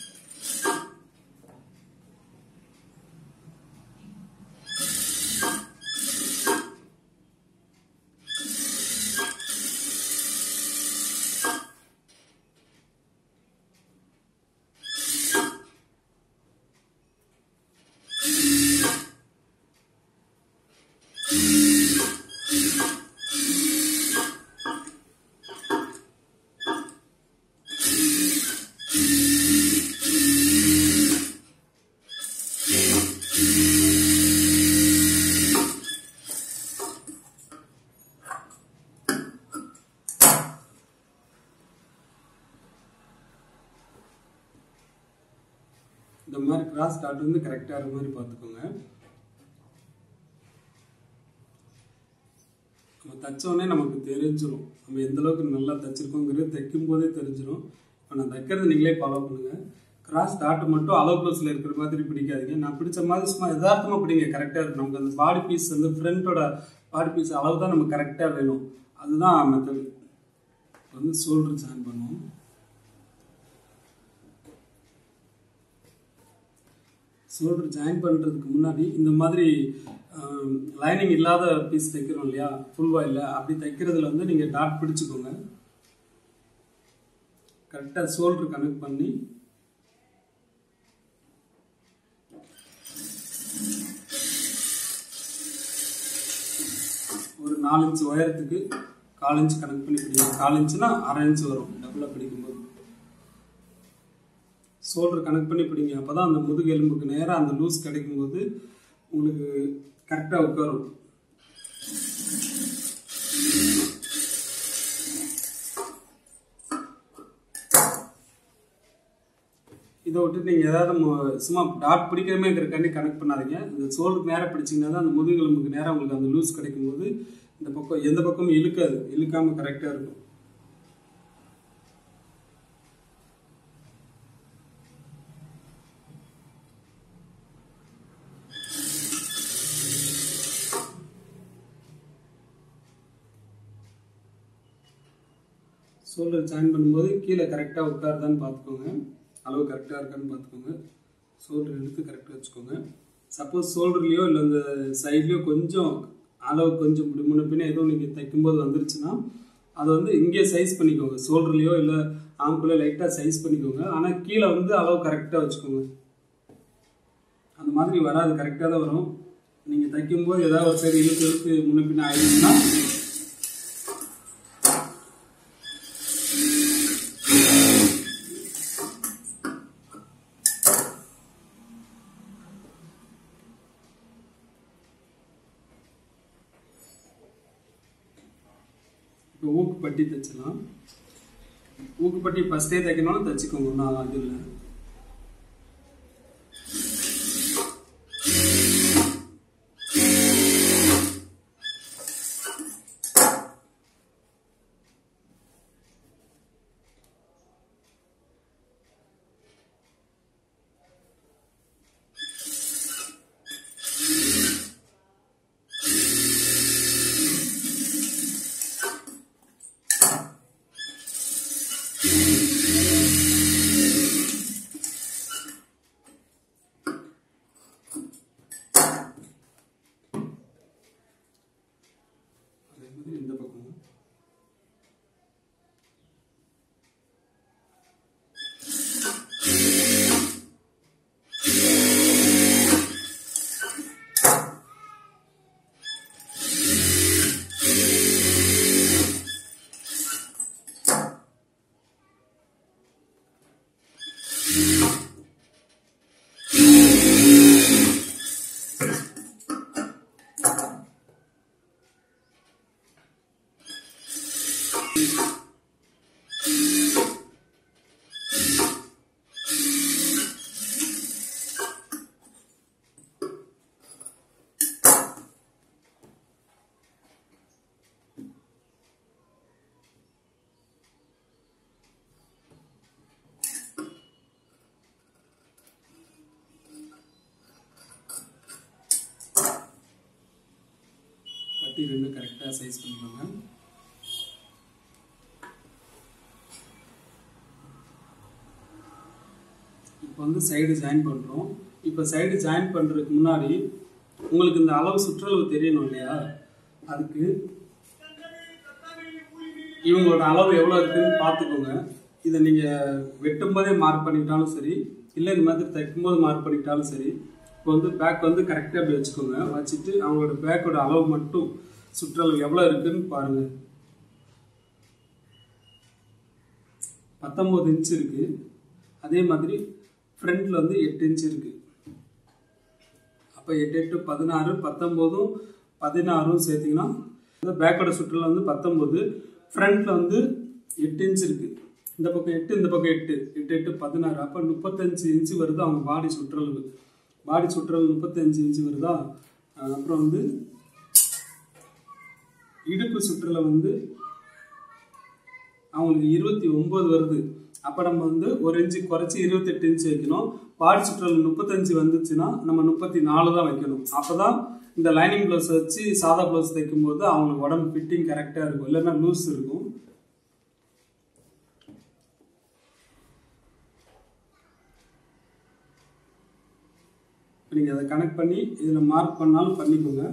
இந்த மாதிரி கிராஸ் டாட் வந்து கரெக்டாக இருக்க மாதிரி பார்த்துக்கோங்க நம்ம தைச்சோடனே நமக்கு தெரிஞ்சிடும் நம்ம எந்த அளவுக்கு நல்லா தைச்சிருக்கோங்கிறது தைக்கும் போதே தெரிஞ்சிடும் இப்போ நான் தைக்கிறது நீங்களே ஃபாலோ பண்ணுங்கள் கிராஸ் டாட் மட்டும் அளவு ப்ளவுஸில் இருக்கிற மாதிரி பிடிக்காதீங்க நான் பிடிச்ச மாதிரி சும்மா யதார்த்தமாக பிடிங்க கரெக்டாக இருக்கும் நமக்கு அந்த பாடி பீஸ் வந்து ஃப்ரண்ட்டோட பாடி பீஸ் அளவு தான் நமக்கு கரெக்டாக வேணும் அதுதான் மெத்தடு வந்து ஷோல்டர் ஜாயின் பண்ணுவோம் ஷோல்டர் ஜாயின் பண்ணுறதுக்கு முன்னாடி இந்த மாதிரி லைனிங் இல்லாத பீஸ் தைக்கிறோம் இல்லையா ஃபுல் வாயில் அப்படி தைக்கிறதுல வந்து நீங்கள் டாட் பிடிச்சுக்கோங்க கரெக்டாக ஷோல்டர் கனெக்ட் பண்ணி ஒரு நாலு இன்ச் உயரத்துக்கு கால் இன்ச் கனெக்ட் பண்ணி பிடிக்கணும் கால் இன்ச்சுனா அரை இன்ச் வரும் டபுளாக பிடிக்கும்போது ஷோல்டர் கனெக்ட் பண்ணி பிடிங்க அப்போ தான் அந்த முதுகு எலும்புக்கு நேராக அந்த லூஸ் கிடைக்கும்போது உங்களுக்கு கரெக்டாக உட்காரும் இதை விட்டு நீங்கள் ஏதாவது மு- சும்மா டாட் பிடிக்கிறமேங்கிறக்காண்டி கனெக்ட் பண்ணாதீங்க இந்த ஷோல்டருக்கு நேராக பிடிச்சிங்கன்னா தான் அந்த முதுகு எலும்புக்கு நேராக உங்களுக்கு அந்த லூஸ் கிடைக்கும்போது இந்த பக்கம் எந்த பக்கமும் இழுக்காது இழுக்காமல் கரெக்டாக இருக்கும் ஷோல்டர் ஜாயின் பண்ணும்போது கீழே கரெக்டாக உட்காருதான்னு பார்த்துக்கோங்க அளவு கரெக்டாக இருக்கான்னு பார்த்துக்கோங்க ஷோல்டர் எடுத்து கரெக்டாக வச்சுக்கோங்க சப்போஸ் ஷோல்டர்லேயோ இல்லை இந்த சைட்லேயோ கொஞ்சம் அளவு கொஞ்சம் இப்படி முன்ன பின்ன ஏதோ நீங்கள் தைக்கும்போது வந்துருச்சுன்னா அதை வந்து இங்கேயே சைஸ் பண்ணிக்கோங்க ஷோல்டர்லேயோ இல்லை ஆம்குள்ளே லைட்டாக சைஸ் பண்ணிக்கோங்க ஆனால் கீழே வந்து அளவு கரெக்டாக வச்சுக்கோங்க அந்த மாதிரி வராது கரெக்டாக தான் வரும் நீங்கள் தைக்கும்போது ஏதாவது ஒரு சைடு இழுத்து இழுத்து முன்ன பின்ன ஆயிடுச்சுன்னா இப்போ ஊக்குப்பட்டி தைச்சலாம் ஊக்குப்பட்டி ஃபஸ்ட்டே தைக்கணும்னு தைச்சிக்கோங்க நான் அது இல்லை அதே மாதிரி இந்த பக்கமும் பட்டி ரெண்டும் கரெக்டாக சைஸ் பண்ணிக்கோங்க இப்போ வந்து சைடு ஜாயின் பண்ணுறோம் இப்போ சைடு ஜாயின் பண்ணுறதுக்கு முன்னாடி உங்களுக்கு இந்த அளவு சுற்றளவு தெரியணும் இல்லையா அதுக்கு இவங்களோட அளவு எவ்வளோ இருக்குன்னு பார்த்துக்கோங்க இதை நீங்கள் வெட்டும் போதே மார்க் பண்ணிக்கிட்டாலும் சரி இல்லை இந்த மாதிரி தைக்கும்போது மார்க் பண்ணிக்கிட்டாலும் சரி இப்போ வந்து பேக் வந்து கரெக்டாக அப்படி வச்சுக்கோங்க வச்சுட்டு அவங்களோட பேக்கோட அளவு மட்டும் சுற்றளவு எவ்வளோ இருக்குன்னு பாருங்கள் பத்தொம்போது இன்ச் இருக்குது அதே மாதிரி ஃப்ரண்ட்டில் வந்து எட்டு இன்ச் இருக்குது அப்போ எட்டு எட்டு பதினாறு பத்தொம்போதும் பதினாறும் சேர்த்திங்கன்னா இந்த பேக்கோட சுற்றுலா வந்து பத்தொம்போது ஃப்ரண்ட்டில் வந்து எட்டு இன்ச் இருக்குது இந்த பக்கம் எட்டு இந்த பக்கம் எட்டு எட்டு எட்டு பதினாறு அப்போ முப்பத்தஞ்சு இன்ச்சு வருது அவங்க பாடி சுற்றளவு பாடி சுற்றளவு முப்பத்தஞ்சு இன்ச்சு வருதா அஹ் அப்புறம் வந்து இடுப்பு சுற்றுலா வந்து அவங்களுக்கு இருபத்தி ஒன்பது வருது அப்போ நம்ம வந்து ஒரு இன்ச்சு குறைச்சி இருபத்தெட்டு இன்ச்சு வைக்கணும் பாடி சுற்றல் முப்பத்தஞ்சு வந்துச்சுன்னா நம்ம முப்பத்தி நாலு தான் வைக்கணும் அப்போ தான் இந்த லைனிங் ப்ளவுஸ் வச்சு சாதா ப்ளவுஸ் தைக்கும்போது அவங்களுக்கு உடம்பு ஃபிட்டிங் கரெக்டாக இருக்கும் இல்லைன்னா லூஸ் இருக்கும் நீங்கள் அதை கனெக்ட் பண்ணி இதில் மார்க் பண்ணாலும் பண்ணிக்கோங்க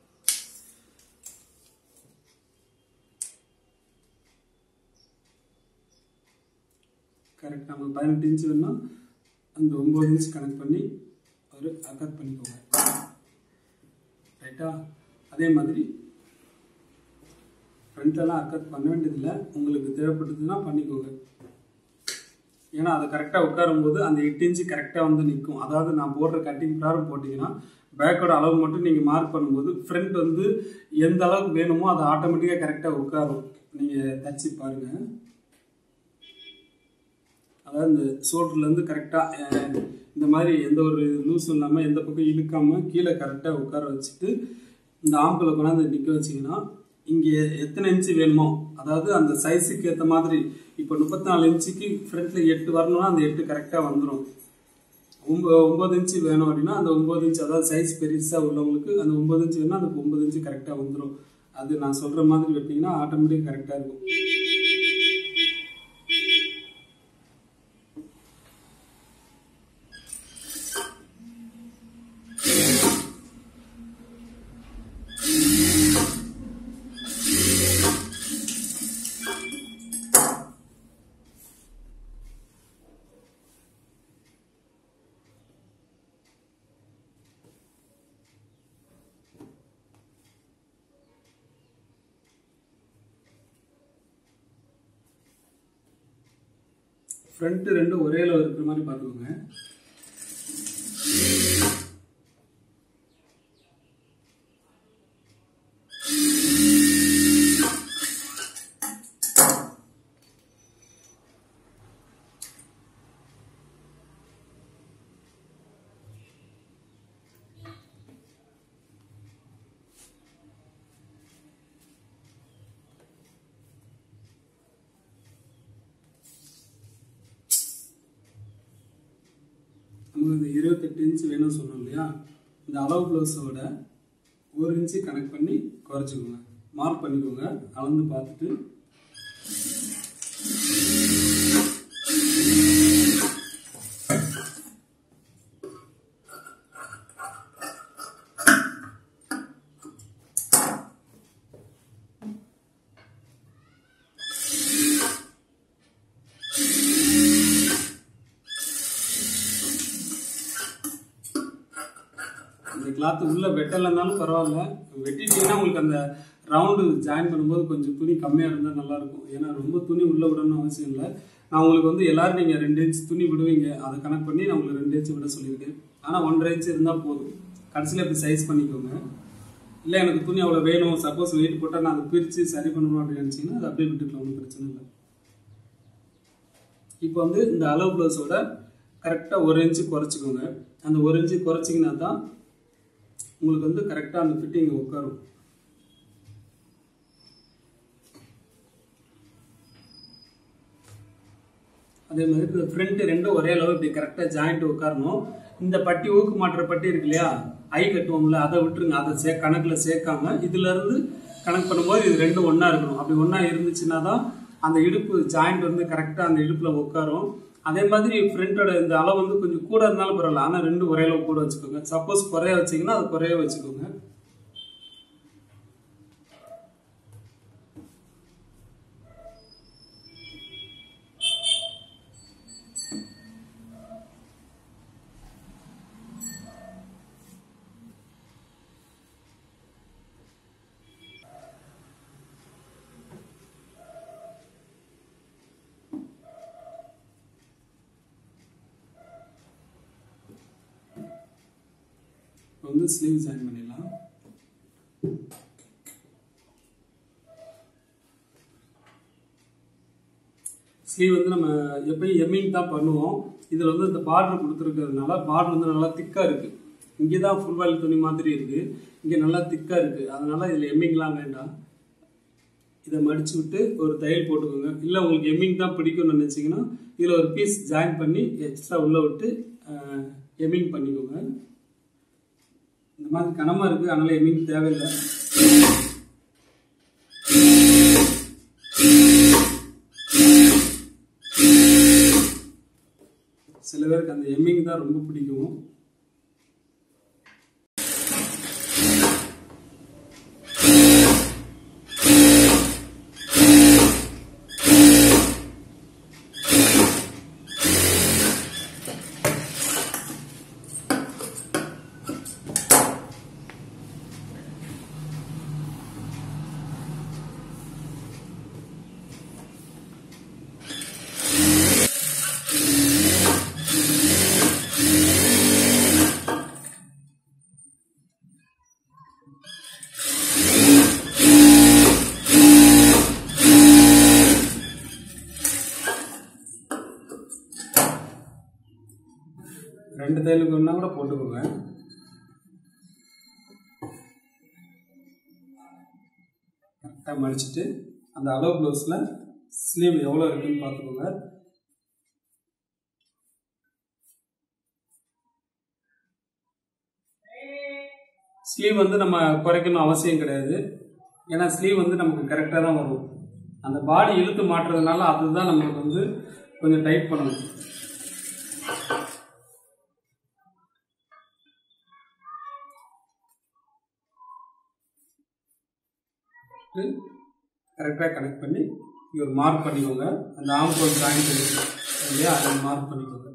கரெக்ட் நமக்கு பதினெட்டு இன்ச்சு வேணும்னா அந்த ஒம்பது இன்ச் கனெக்ட் பண்ணி ஒரு அக்கட் பண்ணிக்கோங்க ரைட்டா அதே மாதிரி ஃப்ரண்ட்லலாம் அக்கட் பண்ண வேண்டியதில்லை உங்களுக்கு தேவைப்பட்டதுன்னா பண்ணிக்கோங்க ஏன்னா அது கரெக்டாக உட்காரும்போது அந்த எட்டு இன்ச்சு கரெக்டாக வந்து நிற்கும் அதாவது நான் போடுற கட்டிங் ப்ராரம் போட்டிங்கன்னா பேக்கோட அளவு மட்டும் நீங்கள் மார்க் பண்ணும்போது ஃப்ரண்ட் வந்து எந்த அளவுக்கு வேணுமோ அது ஆட்டோமேட்டிக்காக கரெக்டாக உட்காரும் நீங்கள் தச்சு பாருங்கள் அதாவது இந்த ஷோல்டர்லேருந்து கரெக்டாக இந்த மாதிரி எந்த ஒரு லூஸும் இல்லாமல் எந்த பக்கம் இழுக்காமல் கீழே கரெக்டாக உட்கார வச்சுட்டு இந்த ஆம்பிளை கொண்டாந்து நிற்க வச்சிங்கன்னா இங்கே எத்தனை இன்ச்சு வேணுமோ அதாவது அந்த சைஸுக்கு ஏற்ற மாதிரி இப்போ முப்பத்தி நாலு இன்ச்சுக்கு ஃப்ரண்ட்டில் எட்டு வரணும்னா அந்த எட்டு கரெக்டாக வந்துடும் ஒம்ப ஒம்பது இன்ச்சு வேணும் அப்படின்னா அந்த ஒம்பது இன்ச்சு அதாவது சைஸ் பெருசாக உள்ளவங்களுக்கு அந்த ஒம்பது இன்ச்சு வேணும்னா அந்த ஒம்பது இன்ச்சு கரெக்டாக வந்துடும் அது நான் சொல்கிற மாதிரி வெட்டிங்கன்னா ஆட்டோமேட்டிக் கரெக்டாக இருக்கும் ஃப்ரண்ட் ரெண்டும் ஒரே அளவு இருக்கிற மாதிரி பார்த்துக்கோங்க நமக்கு இந்த இருபத்தெட்டு இன்ச்சு வேணும்னு சொன்னோம் இல்லையா இந்த அளவு ப்ளவுஸோட ஒரு இன்ச்சு கனெக்ட் பண்ணி குறைச்சிக்கோங்க மார்க் பண்ணிக்கோங்க அளந்து பார்த்துட்டு இந்த கிளாத் உள்ள வெட்டலைன்னாலும் பரவாயில்ல வெட்டிட்டீங்கன்னா உங்களுக்கு அந்த ரவுண்டு ஜாயின் பண்ணும்போது கொஞ்சம் துணி கம்மியாக இருந்தால் நல்லா இருக்கும் ஏன்னா ரொம்ப துணி உள்ள விடணும்னு அவசியம் இல்லை நான் உங்களுக்கு வந்து எல்லாரும் நீங்கள் ரெண்டு இன்ச் துணி விடுவீங்க அதை கணக்கு பண்ணி நான் உங்களுக்கு ரெண்டு இன்ச் விட சொல்லியிருக்கேன் ஆனால் ஒன்றரை இன்ச் இருந்தால் போதும் கடைசியில் இப்படி சைஸ் பண்ணிக்கோங்க இல்லை எனக்கு துணி அவ்வளோ வேணும் சப்போஸ் வெயிட் போட்டால் நான் அதை பிரித்து சரி பண்ணணும் அப்படின்னு நினச்சிங்கன்னா அதை அப்படியே விட்டுக்கலாம் ஒன்றும் பிரச்சனை இல்லை இப்போ வந்து இந்த அளவு ப்ளவுஸோட கரெக்டாக ஒரு இன்ச்சு குறைச்சிக்கோங்க அந்த ஒரு இன்ச்சு குறைச்சிங்கன்னா தான் உங்களுக்கு வந்து கரெக்டாக அந்த ஃபிட்டிங் உட்காரும் அதே மாதிரி இந்த ஃப்ரண்ட் ரெண்டும் ஒரே அளவு இப்படி கரெக்டாக ஜாயிண்ட் உட்காரணும் இந்த பட்டி ஊக்கு மாட்டுற பட்டி இருக்கு இல்லையா ஐ கட்டுவோம்ல அதை விட்டுருங்க அதை சே கணக்கில் சேர்க்காம இதுல இருந்து கணக்கு பண்ணும்போது இது ரெண்டும் ஒன்றா இருக்கணும் அப்படி ஒன்றா இருந்துச்சுன்னா தான் அந்த இடுப்பு ஜாயிண்ட் வந்து கரெக்டாக அந்த இடுப்பில் உட்காரும் அதே மாதிரி ஃப்ரண்ட்டோட இந்த அளவு வந்து கொஞ்சம் கூட இருந்தாலும் பரவாயில்ல ஆனால் ரெண்டு ஒரே அளவு கூட வச்சுக்கோங்க சப்போஸ் குறைய வச்சிங்கன்னா அது குறைய வச்சுக்கோங்க இப்போ வந்து ஸ்லீவ் ஜாயின் பண்ணிடலாம் ஸ்லீவ் வந்து நம்ம எப்பயும் எம்மிங் தான் பண்ணுவோம் இதில் வந்து இந்த பார்டர் கொடுத்துருக்கிறதுனால பார்டர் வந்து நல்லா திக்காக இருக்குது இங்கே தான் ஃபுல் வாலி துணி மாதிரி இருக்குது இங்கே நல்லா திக்காக இருக்குது அதனால் இதில் எம்மிங்லாம் வேண்டாம் இதை மடிச்சு விட்டு ஒரு தையல் போட்டுக்கோங்க இல்லை உங்களுக்கு எம்மிங் தான் பிடிக்கும்னு நினச்சிங்கன்னா இதில் ஒரு பீஸ் ஜாயின் பண்ணி எக்ஸ்ட்ரா உள்ளே விட்டு எம்மிங் பண்ணிக்கோங்க இந்த மாதிரி கனமாக இருக்குது அதனால் எம்மிங் தேவையில்லை சில பேருக்கு அந்த எம்மிங் தான் ரொம்ப பிடிக்கும் ரெண்டு தையலுக்கு வேணா கூட போட்டுக்கோங்க கரெக்டாக மடிச்சிட்டு அந்த அளவு ப்ளவுஸில் ஸ்லீவ் எவ்வளோ இருக்குன்னு பார்த்துக்கோங்க ஸ்லீவ் வந்து நம்ம குறைக்கணும் அவசியம் கிடையாது ஏன்னா ஸ்லீவ் வந்து நமக்கு கரெக்டாக தான் வரும் அந்த பாடி இழுத்து மாட்டுறதுனால அதுதான் நம்மளுக்கு வந்து கொஞ்சம் டைட் பண்ணணும் கரெக்டாக கனெக்ட் பண்ணி இங்கே ஒரு மார்க் பண்ணிக்கோங்க அந்த ஆம்கோல் ஜாயின் பண்ணி இல்லையா அதை மார்க் பண்ணிக்கோங்க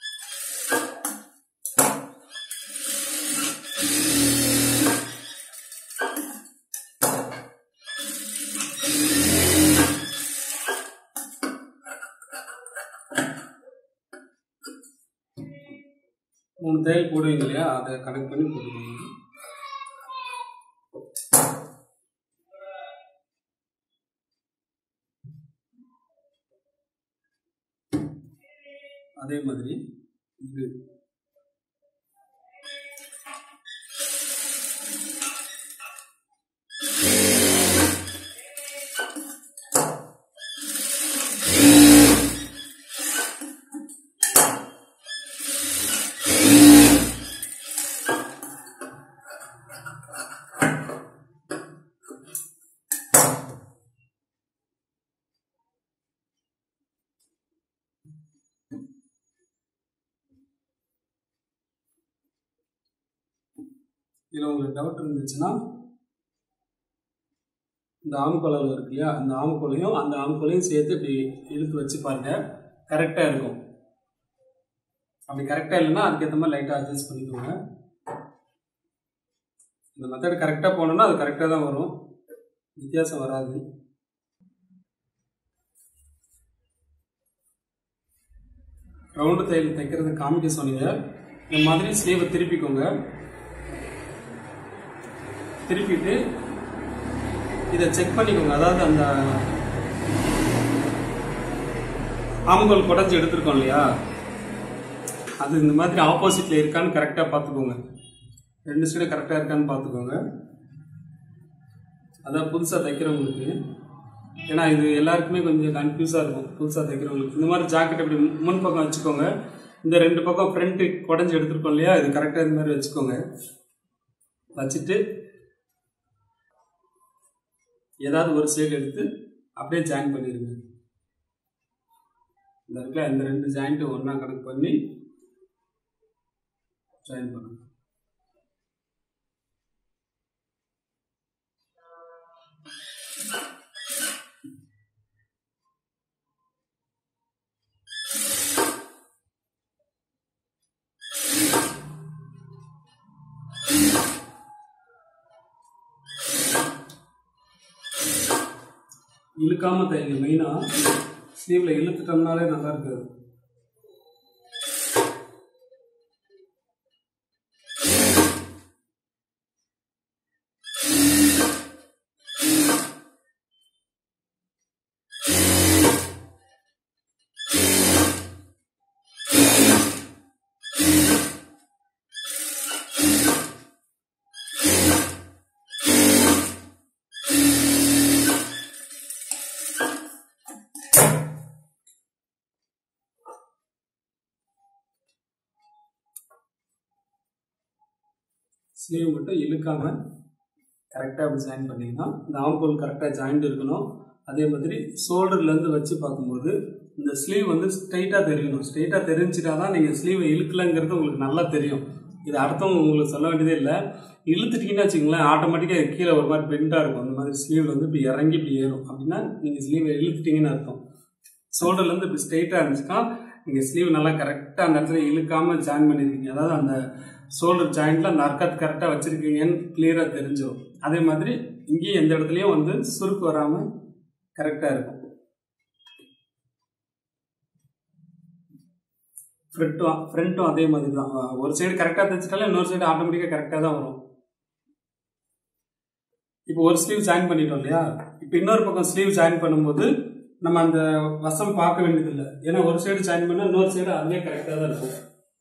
மூணு தையல் போடுவீங்க இல்லையா அதை கனெக்ட் பண்ணி போட்டுக்கோங்க அதே மாதிரி இது இதில் உங்களுக்கு டவுட் இருந்துச்சுன்னா இந்த ஆம்கோலால் இருக்கு இல்லையா அந்த ஆம்கோலையும் அந்த ஆம்கோலையும் சேர்த்து இப்படி இழுத்து வச்சு பாருங்க கரெக்டாக இருக்கும் அப்படி கரெக்டாக இல்லைன்னா அதுக்கேற்ற மாதிரி லைட்டாக அட்ஜஸ்ட் பண்ணிக்கோங்க இந்த மெத்தட் கரெக்டாக போனோம்னா அது கரெக்டாக தான் வரும் வித்தியாசம் வராது ரவுண்டு தையல் தைக்கிறது காமிக்க சொன்னீங்க இந்த மாதிரி ஸ்லீவை திருப்பிக்கோங்க திருப்பிட்டு இதை செக் பண்ணிக்கோங்க அதாவது அந்த ஆம்கோல் குடஞ்சி எடுத்திருக்கோம் இல்லையா அது இந்த மாதிரி ஆப்போசிட்ல இருக்கான்னு கரெக்டாக பார்த்துக்கோங்க ரெண்டு சைடு கரெக்டாக இருக்கான்னு பார்த்துக்கோங்க அதான் புதுசாக தைக்கிறவங்களுக்கு ஏன்னா இது எல்லாருக்குமே கொஞ்சம் கன்ஃபியூஸாக இருக்கும் புதுசாக தைக்கிறவங்களுக்கு இந்த மாதிரி ஜாக்கெட் இப்படி முன் பக்கம் வச்சுக்கோங்க இந்த ரெண்டு பக்கம் ஃப்ரண்ட்டு குடஞ்சி எடுத்திருக்கோம் இல்லையா இது கரெக்டாக இந்த மாதிரி வச்சுக்கோங்க வச்சுட்டு ஏதாவது ஒரு சைடு எடுத்து அப்படியே ஜாயின் பண்ணிடுங்க இந்த இடத்துல இந்த ரெண்டு ஜாயிண்ட்டு ஒன்றா கனெக்ட் பண்ணி ஜாயின் பண்ணணும் இழுக்காம தைங்க மெயினாக ஸ்லீவில் இழுத்துட்டோம்னாலே நல்லா இருக்காது ஸ்லீவ் மட்டும் இழுக்காம கரெக்டாக அப்படி ஜாயின் பண்ணிங்கன்னா இந்த ஆம்போல் கரெக்டாக ஜாயிண்ட் இருக்கணும் அதே மாதிரி ஷோல்டர்லேருந்து வச்சு பார்க்கும்போது இந்த ஸ்லீவ் வந்து ஸ்ட்ரைட்டாக தெரியணும் ஸ்ட்ரைட்டாக தெரிஞ்சிட்டா தான் நீங்கள் ஸ்லீவை இழுக்கலைங்கிறது உங்களுக்கு நல்லா தெரியும் இது அர்த்தம் உங்களுக்கு சொல்ல வேண்டியதே இல்லை இழுத்துட்டீங்கன்னு வச்சுங்களேன் ஆட்டோமேட்டிக்காக கீழே ஒரு மாதிரி பெண்டாக இருக்கும் அந்த மாதிரி ஸ்லீவில் வந்து இப்படி இறங்கி இப்படி ஏறும் அப்படின்னா நீங்கள் ஸ்லீவை இழுத்துட்டீங்கன்னு அர்த்தம் ஷோல்டர்லேருந்து இப்படி ஸ்ட்ரைட்டாக இருந்துச்சுன்னா நீங்கள் ஸ்லீவ் நல்லா கரெக்டாக அந்த இடத்துல இழுக்காமல் ஜாயின் பண்ணியிருக்கீங்க அதாவது அந்த ஷோல்டர் ஜாயிண்ட்டில் அந்த அர்க்கத் கரெக்டாக வச்சுருக்கீங்கன்னு கிளியராக தெரிஞ்சிடும் அதே மாதிரி இங்கேயும் எந்த இடத்துலையும் வந்து சுருக்கு வராமல் கரெக்டாக இருக்கும் ஃப்ரண்ட்டும் ஃப்ரண்ட்டும் அதே மாதிரி தான் ஒரு சைடு கரெக்டாக தைச்சிட்டாலும் இன்னொரு சைடு ஆட்டோமேட்டிக்காக கரெக்டாக தான் வரும் இப்போ ஒரு ஸ்லீவ் ஜாயின் பண்ணிட்டோம் இல்லையா இப்போ இன்னொரு பக்கம் ஸ்லீவ் ஜாயின் பண்ணும்போது நம்ம அந்த வசம் பார்க்க வேண்டியதில்லை ஏன்னா ஒரு சைடு ஜாயின் பண்ணால் இன்னொரு சைடு அதுவே கரெக்டாக தான் இருக்கும்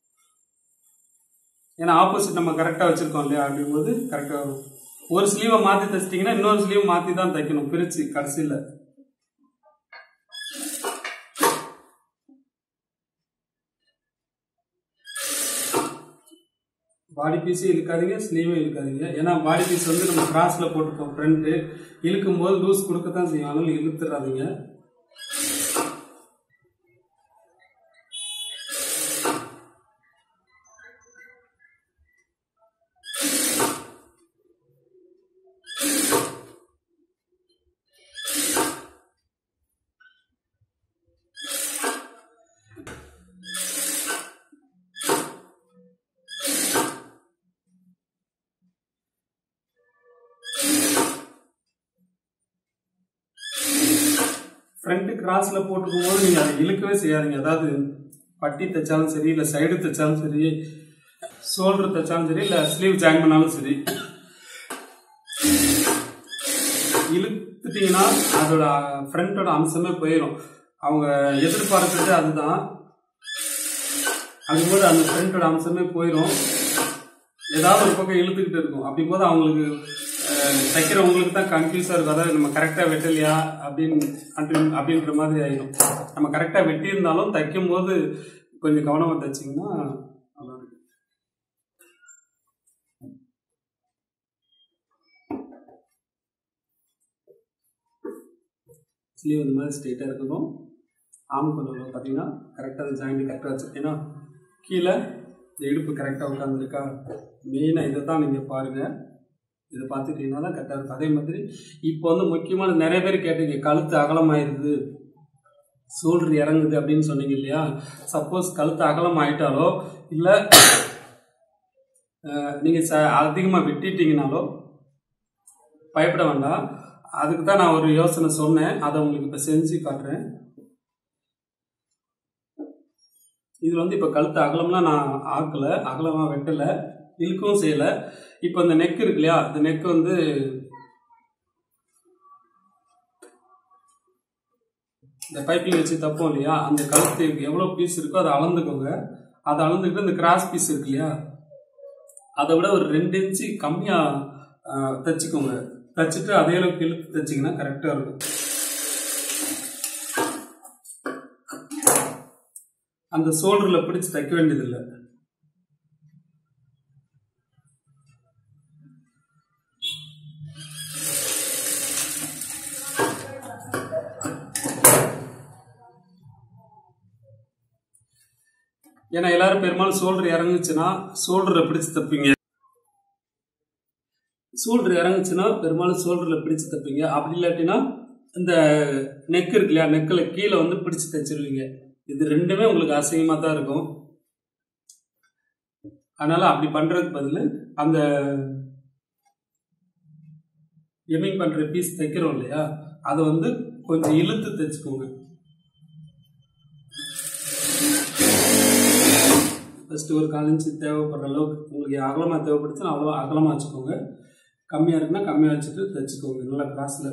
ஏன்னா ஆப்போசிட் நம்ம கரெக்டாக வச்சுருக்கோம் இல்லையா அப்படிங்கும்போது கரெக்டாக வரும் ஒரு ஸ்லீவை மாற்றி தைச்சிட்டிங்கன்னா இன்னொரு ஸ்லீவ் மாற்றி தான் தைக்கணும் பிரித்து கடைசியில் பாடி பீஸும் இழுக்காதீங்க ஸ்லீவும் இழுக்காதீங்க ஏன்னா பாடி பீஸ் வந்து நம்ம கிராஸில் போட்டுப்போம் ஃப்ரண்ட்டு இழுக்கும் போது லூஸ் கொடுக்கத்தான் செய்யும் அதனால இழுத்துறாதீங்க ஃப்ரண்ட் கிராஸில் போட்டுக்கும் போது நீங்கள் அதை இழுக்கவே செய்யாதீங்க அதாவது பட்டி தைச்சாலும் சரி இல்லை சைடு தைச்சாலும் சரி ஷோல்டர் தைச்சாலும் சரி இல்லை ஸ்லீவ் ஜாயின் பண்ணாலும் சரி இழுத்துட்டீங்கன்னா அதோட ஃப்ரண்ட்டோட அம்சமே போயிடும் அவங்க எதிர்பார்க்கறது அதுதான் அதுபோது அந்த ஃப்ரண்ட்டோட அம்சமே போயிடும் ஏதாவது ஒரு பக்கம் இழுத்துக்கிட்டு இருக்கும் அப்படிங்கும்போது அவங்களுக்கு அஹ், தைக்கிறவங்களுக்கு தான் கன்ஃபியூஸாக இருக்கும் அதாவது நம்ம கரெக்டாக வெட்டலையா அப்படின்னு அப்படின்னு அப்படின்ற மாதிரி ஆயிடும் நம்ம கரெக்டாக வெட்டியிருந்தாலும் தைக்கும் போது கொஞ்சம் கவனமாக தைச்சிங்கன்னா நல்லா இருக்கும் ஸ்லீவ் இந்த மாதிரி ஸ்ட்ரெயிட்டாக இருக்கணும் ஆம் கொண்டு பார்த்தீங்கன்னா கரெக்டாக அந்த ஜாயிண்ட் கரெக்டாக வச்சுருக்கீங்கன்னா கீழே இந்த இடுப்பு கரெக்டாக உட்காந்துருக்கா மெயினாக இதை தான் நீங்கள் பாருங்கள் இதை பார்த்துட்டீங்கன்னா தான் கரெக்டாக இருக்கும் அதே மாதிரி இப்போ வந்து முக்கியமான நிறைய பேர் கேட்டீங்க கழுத்து அகலமாயிருது சோல்டர் இறங்குது அப்படின்னு சொன்னீங்க இல்லையா சப்போஸ் கழுத்து அகலம் ஆயிட்டாலோ இல்லை நீங்கள் ச அதிகமாக வெட்டிட்டீங்கனாலோ பயப்பட வேண்டாம் அதுக்கு தான் நான் ஒரு யோசனை சொன்னேன் அதை உங்களுக்கு இப்போ செஞ்சு காட்டுறேன் இதில் வந்து இப்போ கழுத்து அகலம்லாம் நான் ஆக்கலை அகலமாக வெட்டலை இழுக்கவும் செய்யலை இப்போ இந்த நெக் இருக்கு இல்லையா இந்த நெக் வந்து இந்த பைப்பிங் வச்சு தப்போம் இல்லையா அந்த கழுத்து எவ்வளோ பீஸ் இருக்கோ அதை அளந்துக்கோங்க அதை அளந்துக்கிட்டு இந்த கிராஸ் பீஸ் இருக்கு இல்லையா அதை விட ஒரு ரெண்டு இன்ச்சு கம்மியாக தைச்சிக்கோங்க தைச்சிட்டு அதே அளவுக்கு இழுத்து தைச்சிங்கன்னா கரெக்டாக இருக்கும் அந்த ஷோல்டரில் பிடிச்சி தைக்க வேண்டியதில்லை ஏன்னா எல்லாரும் பெரும்பாலும் ஷோல்டர் இறங்குச்சுன்னா ஷோல்டரை பிடிச்சு தப்பீங்க ஷோல்டர் இறங்குச்சுன்னா பெரும்பாலும் ஷோல்டரில் பிடிச்சு தப்பீங்க அப்படி இல்லாட்டினா இந்த நெக் இருக்கு இல்லையா நெக்கில் கீழே வந்து பிடிச்சு தைச்சிருவீங்க இது ரெண்டுமே உங்களுக்கு அசிங்கமாக தான் இருக்கும் அதனால அப்படி பண்றதுக்கு பதில் அந்த எமிங் பண்ற பீஸ் தைக்கிறோம் இல்லையா அதை வந்து கொஞ்சம் இழுத்து தைச்சுக்கோங்க ஃபர்ஸ்ட் ஒரு கால் இன்ச்சு தேவைப்படுற அளவுக்கு உங்களுக்கு அகலமாக தேவைப்படுச்சுன்னா அவ்வளோ அகலமாக வச்சுக்கோங்க கம்மியாக இருக்குன்னா கம்மியாக வச்சுட்டு தைச்சுக்கோங்க நல்லா கிராஸில்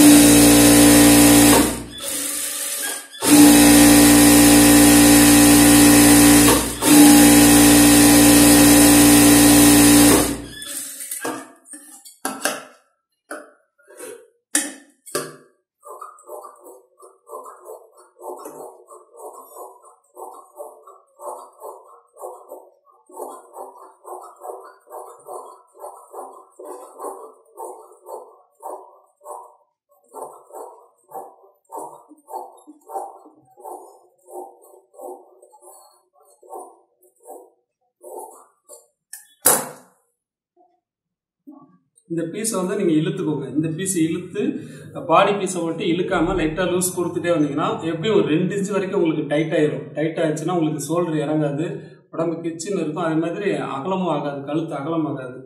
இந்த பீஸை வந்து நீங்கள் இழுத்துக்கோங்க இந்த பீஸை இழுத்து பாடி பீஸை மட்டும் இழுக்காமல் லைட்டாக லூஸ் கொடுத்துட்டே வந்தீங்கன்னா எப்படியும் ஒரு ரெண்டு இன்ச் வரைக்கும் உங்களுக்கு டைட் ஆயிரும் டைட் ஆயிடுச்சுன்னா உங்களுக்கு ஷோல்டர் இறங்காது உடம்பு கிச்சின்னு இருக்கும் அதே மாதிரி அகலமும் ஆகாது கழுத்து அகலம் ஆகாது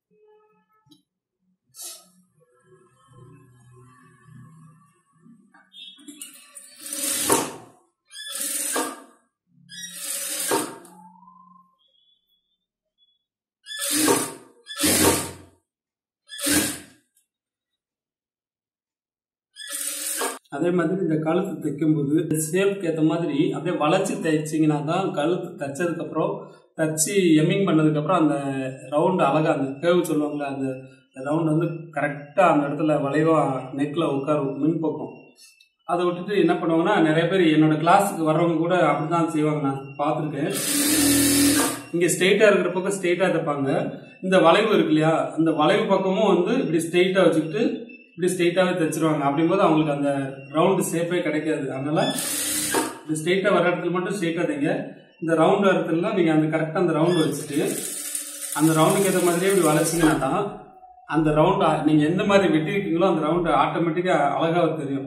அதே மாதிரி இந்த கழுத்து தைக்கும்போது ஷேப்க்கு ஏற்ற மாதிரி அப்படியே வளைச்சி தைச்சிங்கன்னா தான் கழுத்து தைச்சதுக்கப்புறம் தச்சு எம்மிங் பண்ணதுக்கப்புறம் அந்த ரவுண்டு அழகாக அந்த கேவ் சொல்லுவாங்களே அந்த ரவுண்ட் வந்து கரெக்டாக அந்த இடத்துல வளைவாக நெக்கில் உட்காரும் மின்பக்கம் அதை விட்டுட்டு என்ன பண்ணுவாங்கன்னா நிறைய பேர் என்னோட கிளாஸுக்கு வர்றவங்க கூட அப்படி தான் செய்வாங்க நான் பார்த்துருக்கேன் இங்கே ஸ்ட்ரெயிட்டாக இருக்கிற பக்கம் ஸ்ட்ரெயிட்டாக தைப்பாங்க இந்த வளைவு இருக்கு இல்லையா அந்த வளைவு பக்கமும் வந்து இப்படி ஸ்ட்ரெயிட்டாக வச்சுக்கிட்டு இப்படி ஸ்ட்ரெயிட்டாகவே தைச்சிருவாங்க அப்படிங்கும்போது அவங்களுக்கு அந்த ரவுண்டு ஷேப்பே கிடைக்காது அதனால இந்த ஸ்ட்ரெயிட்டாக வர இடத்துல மட்டும் ஸ்ட்ரெயிட்டாக தைங்க இந்த ரவுண்டு இடத்துலலாம் நீங்கள் அந்த கரெக்டாக அந்த ரவுண்டு வச்சுட்டு அந்த ரவுண்டுக்கு ஏற்ற மாதிரியே இப்படி வளைச்சிங்கன்னா தான் அந்த ரவுண்டு நீங்கள் எந்த மாதிரி வெட்டியிருக்கீங்களோ அந்த ரவுண்டு ஆட்டோமேட்டிக்காக அழகாக தெரியும்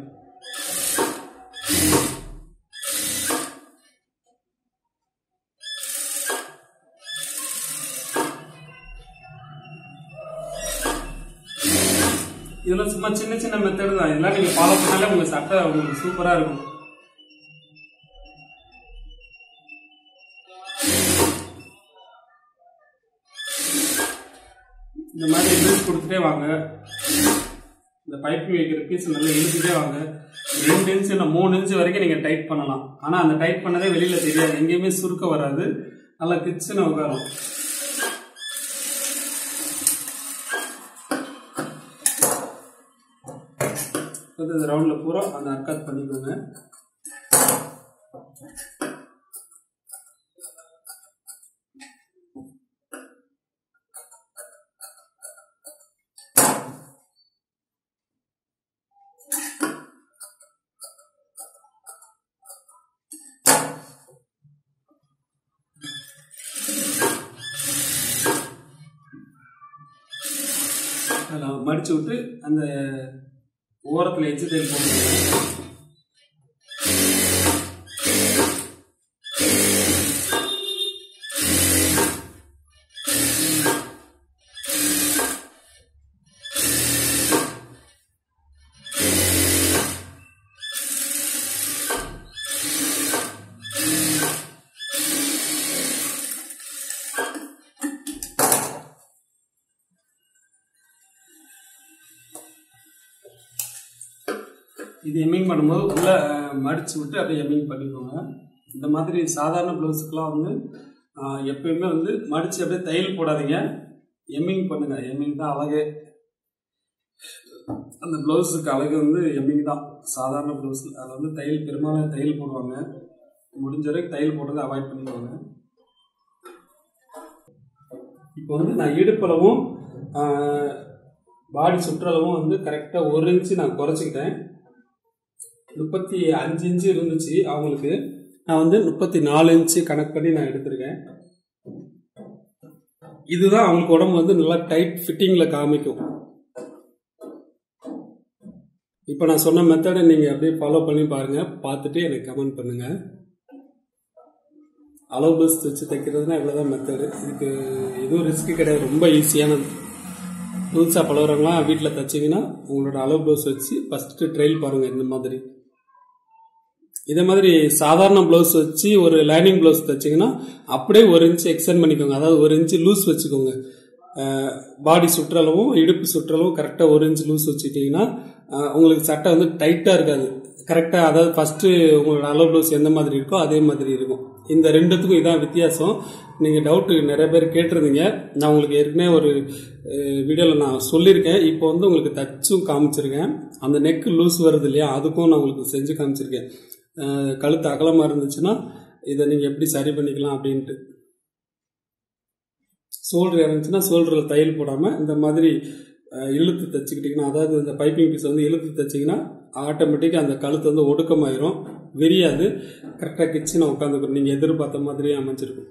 இதெல்லாம் சும்மா சின்ன சின்ன மெத்தட் தான் இதெல்லாம் நீங்க ஃபாலோ பண்ணாலே உங்க சட்டை உங்களுக்கு சூப்பரா இருக்கும் இந்த மாதிரி இழுத்து கொடுத்துட்டே வாங்க இந்த பைப்பிங் வைக்கிற பீஸ் நல்லா இழுத்துட்டே வாங்க ரெண்டு இன்ச்சு இல்லை மூணு இன்ச்சு வரைக்கும் நீங்கள் டைட் பண்ணலாம் ஆனால் அந்த டைட் பண்ணதே வெளியில் தெரியாது எங்கேயுமே சுருக்க வராது நல்லா கிச்சுன்னு உட்காரும் வந்து இந்த ரவுண்டில் பூரா அந்த அர்க்காத் பண்ணிக்கோங்க அதில் மடிச்சு விட்டு அந்த ஓரத்தில் எச்சு தையல் போட்டு இது எம்மிங் பண்ணும்போது உள்ள அஹ், மடிச்சு விட்டு அப்படியே எம்மிங் பண்ணிக்கோங்க இந்த மாதிரி சாதாரண ப்ளவுஸுக்கெலாம் வந்து அஹ், எப்பயுமே வந்து மடிச்சு அப்படியே தையல் போடாதீங்க எம்மிங் பண்ணுங்க எம்மிங் தான் அழகே அந்த ப்ளவுஸுக்கு அழகு வந்து எம்மிங் தான் சாதாரண ப்ளவுஸ் அதில் வந்து தையல் பெரும்பாலும் தையல் போடுவாங்க முடிஞ்ச வரைக்கும் தையல் போடுறதை அவாய்ட் பண்ணிக்குவாங்க இப்போ வந்து நான் இடுப்பளவும் பாடி சுற்றளவும் வந்து கரெக்டாக ஒரு இன்ச்சு நான் குறைச்சிக்கிட்டேன் முப்பத்தி அஞ்சு இன்ச்சு இருந்துச்சு அவங்களுக்கு நான் வந்து முப்பத்தி நாலு இன்ச்சு கணக்கு பண்ணி நான் எடுத்திருக்கேன் இதுதான் அவங்களுக்கு உடம்பு வந்து நல்லா டைட் ஃபிட்டிங்கில் காமிக்கும் இப்போ நான் சொன்ன மெத்தடை நீங்கள் அப்படியே ஃபாலோ பண்ணி பாருங்கள் பார்த்துட்டு எனக்கு கமெண்ட் பண்ணுங்கள் அளவு ப்ளவுஸ் வச்சு தைக்கிறதுனா இவ்வளோதான் மெத்தடு இதுக்கு எதுவும் ரிஸ்க்கு கிடையாது ரொம்ப ஈஸியானது புதுசாக பழகிறவங்களாம் வீட்டில் தைச்சிங்கன்னா உங்களோட அளவு ப்ளவுஸ் வச்சு ஃபஸ்ட்டு ட்ரையல் பாருங்கள் இந்த மாதிரி இதே மாதிரி சாதாரண ப்ளவுஸ் வச்சு ஒரு லைனிங் ப்ளவுஸ் தைச்சிங்கன்னா அப்படியே ஒரு இன்ச்சு எக்ஸ்டெண்ட் பண்ணிக்கோங்க அதாவது ஒரு இன்ச்சு லூஸ் வச்சுக்கோங்க பாடி சுற்றளவும் இடுப்பு சுற்றளவும் கரெக்டாக ஒரு இன்ச் லூஸ் வச்சுக்கிட்டிங்கன்னா அஹ், உங்களுக்கு சட்டை வந்து டைட்டாக இருக்காது கரெக்டாக அதாவது ஃபஸ்ட்டு உங்களோட அளவு ப்ளவுஸ் எந்த மாதிரி இருக்கோ அதே மாதிரி இருக்கும் இந்த ரெண்டுத்துக்கும் இதான் வித்தியாசம் நீங்கள் டவுட்டு நிறைய பேர் கேட்டிருந்தீங்க நான் உங்களுக்கு ஏற்கனவே ஒரு வீடியோவில் நான் சொல்லியிருக்கேன் இப்போ வந்து உங்களுக்கு தச்சும் காமிச்சிருக்கேன் அந்த நெக் லூஸ் வருது இல்லையா அதுக்கும் நான் உங்களுக்கு செஞ்சு காமிச்சிருக்கேன் அஹ், கழுத்து அகலமாக இருந்துச்சுன்னா இதை நீங்கள் எப்படி சரி பண்ணிக்கலாம் அப்படின்ட்டு சோல்டர் இறந்துச்சுன்னா சோல்டரில் தையல் போடாமல் இந்த மாதிரி அஹ், இழுத்து தைச்சிக்கிட்டிங்கன்னா அதாவது இந்த பைப்பிங் பீஸ் வந்து இழுத்து தைச்சிங்கன்னா ஆட்டோமேட்டிக்காக அந்த கழுத்து வந்து ஒடுக்கமாயிரும் விரியாது கரெக்டாக கிச்சனை உட்காந்துக்கணும் நீங்கள் எதிர்பார்த்த மாதிரியே அமைஞ்சிருக்கும்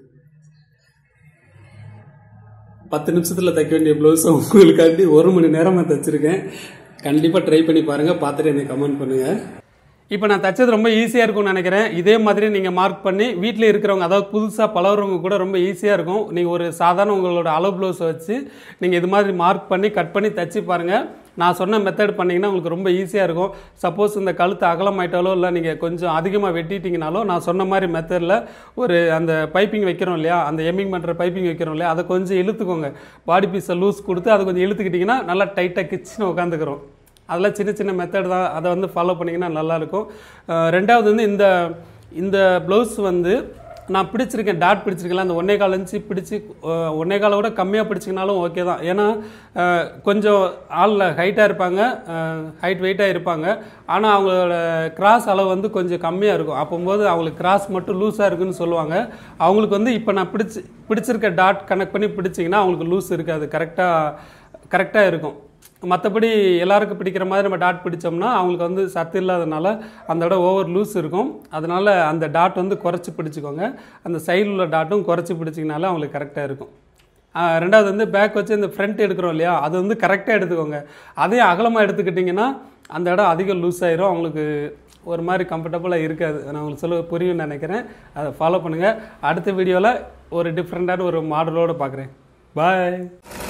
பத்து நிமிஷத்தில் தைக்க வேண்டிய ப்ளவுஸை உங்களுக்காண்டி ஒரு மணி நேரமாக தைச்சிருக்கேன் கண்டிப்பாக ட்ரை பண்ணி பாருங்கள் பார்த்துட்டு எனக்கு கமெண்ட் பண்ணுங்கள் இப்போ நான் தைச்சது ரொம்ப ஈஸியாக இருக்கும்னு நினைக்கிறேன் இதே மாதிரி நீங்கள் மார்க் பண்ணி வீட்டில் இருக்கிறவங்க அதாவது புதுசாக பழகுறவங்க கூட ரொம்ப ஈஸியாக இருக்கும் நீங்கள் ஒரு சாதாரண உங்களோட அளவு ப்ளவுஸை வச்சு நீங்கள் இது மாதிரி மார்க் பண்ணி கட் பண்ணி தச்சு பாருங்கள் நான் சொன்ன மெத்தட் பண்ணிங்கன்னா உங்களுக்கு ரொம்ப ஈஸியாக இருக்கும் சப்போஸ் இந்த கழுத்து அகலமாயிட்டாலோ இல்லை நீங்கள் கொஞ்சம் அதிகமாக வெட்டிட்டீங்கனாலோ நான் சொன்ன மாதிரி மெத்தடில் ஒரு அந்த பைப்பிங் வைக்கிறோம் இல்லையா அந்த எம்மிங் பண்ணுற பைப்பிங் வைக்கிறோம் இல்லையா அதை கொஞ்சம் இழுத்துக்கோங்க பாடி பீஸை லூஸ் கொடுத்து அதை கொஞ்சம் இழுத்துக்கிட்டிங்கன்னா நல்லா டைட்டாக கிச்சுன்னு உட்காந்துக்கிறோம் அதெல்லாம் சின்ன சின்ன மெத்தட் தான் அதை வந்து ஃபாலோ பண்ணிங்கன்னா நல்லாயிருக்கும் அஹ் ரெண்டாவது வந்து இந்த இந்த ப்ளவுஸ் வந்து நான் பிடிச்சிருக்கேன் டாட் பிடிச்சிருக்கேன் அந்த ஒன்னே கால் இன்ச்சு பிடிச்சி அஹ் ஒன்னே காலை விட கம்மியாக பிடிச்சிங்கனாலும் ஓகே தான் ஏன்னா அஹ் கொஞ்சம் ஆளில் ஹைட்டாக இருப்பாங்க ஹைட் வெயிட்டாக இருப்பாங்க ஆனால் அவங்களோட கிராஸ் அளவு வந்து கொஞ்சம் கம்மியாக இருக்கும் அப்போம்போது அவங்களுக்கு கிராஸ் மட்டும் லூஸாக இருக்குன்னு சொல்லுவாங்க அவங்களுக்கு வந்து இப்போ நான் பிடிச்சி பிடிச்சிருக்க டாட் கனெக்ட் பண்ணி பிடிச்சிங்கன்னா அவங்களுக்கு லூஸ் இருக்காது கரெக்டாக கரெக்டாக இருக்கும் மற்றபடி எல்லாருக்கும் பிடிக்கிற மாதிரி நம்ம டாட் பிடிச்சோம்னா அவங்களுக்கு வந்து சத்து இல்லாதனால அந்த இடம் ஓவர் லூஸ் இருக்கும் அதனால அந்த டாட் வந்து குறைச்சி பிடிச்சிக்கோங்க அந்த சைடில் உள்ள டாட்டும் குறைச்சி பிடிச்சிங்கனால அவங்களுக்கு கரெக்டாக இருக்கும் ஆஹ் ரெண்டாவது வந்து பேக் வச்சு இந்த ஃப்ரண்ட் எடுக்கிறோம் இல்லையா அது வந்து கரெக்டாக எடுத்துக்கோங்க அதே அகலமாக எடுத்துக்கிட்டிங்கன்னா அந்த இடம் அதிகம் லூஸ் ஆயிரும் அவங்களுக்கு ஒரு மாதிரி கம்ஃபர்டபுளாக இருக்காது நான் உங்களுக்கு சொல்ல புரியும்னு நினைக்கிறேன் அதை ஃபாலோ பண்ணுங்கள் அடுத்த வீடியோவில் ஒரு டிஃப்ரெண்ட்டான ஒரு மாடலோடு பார்க்குறேன் பாய்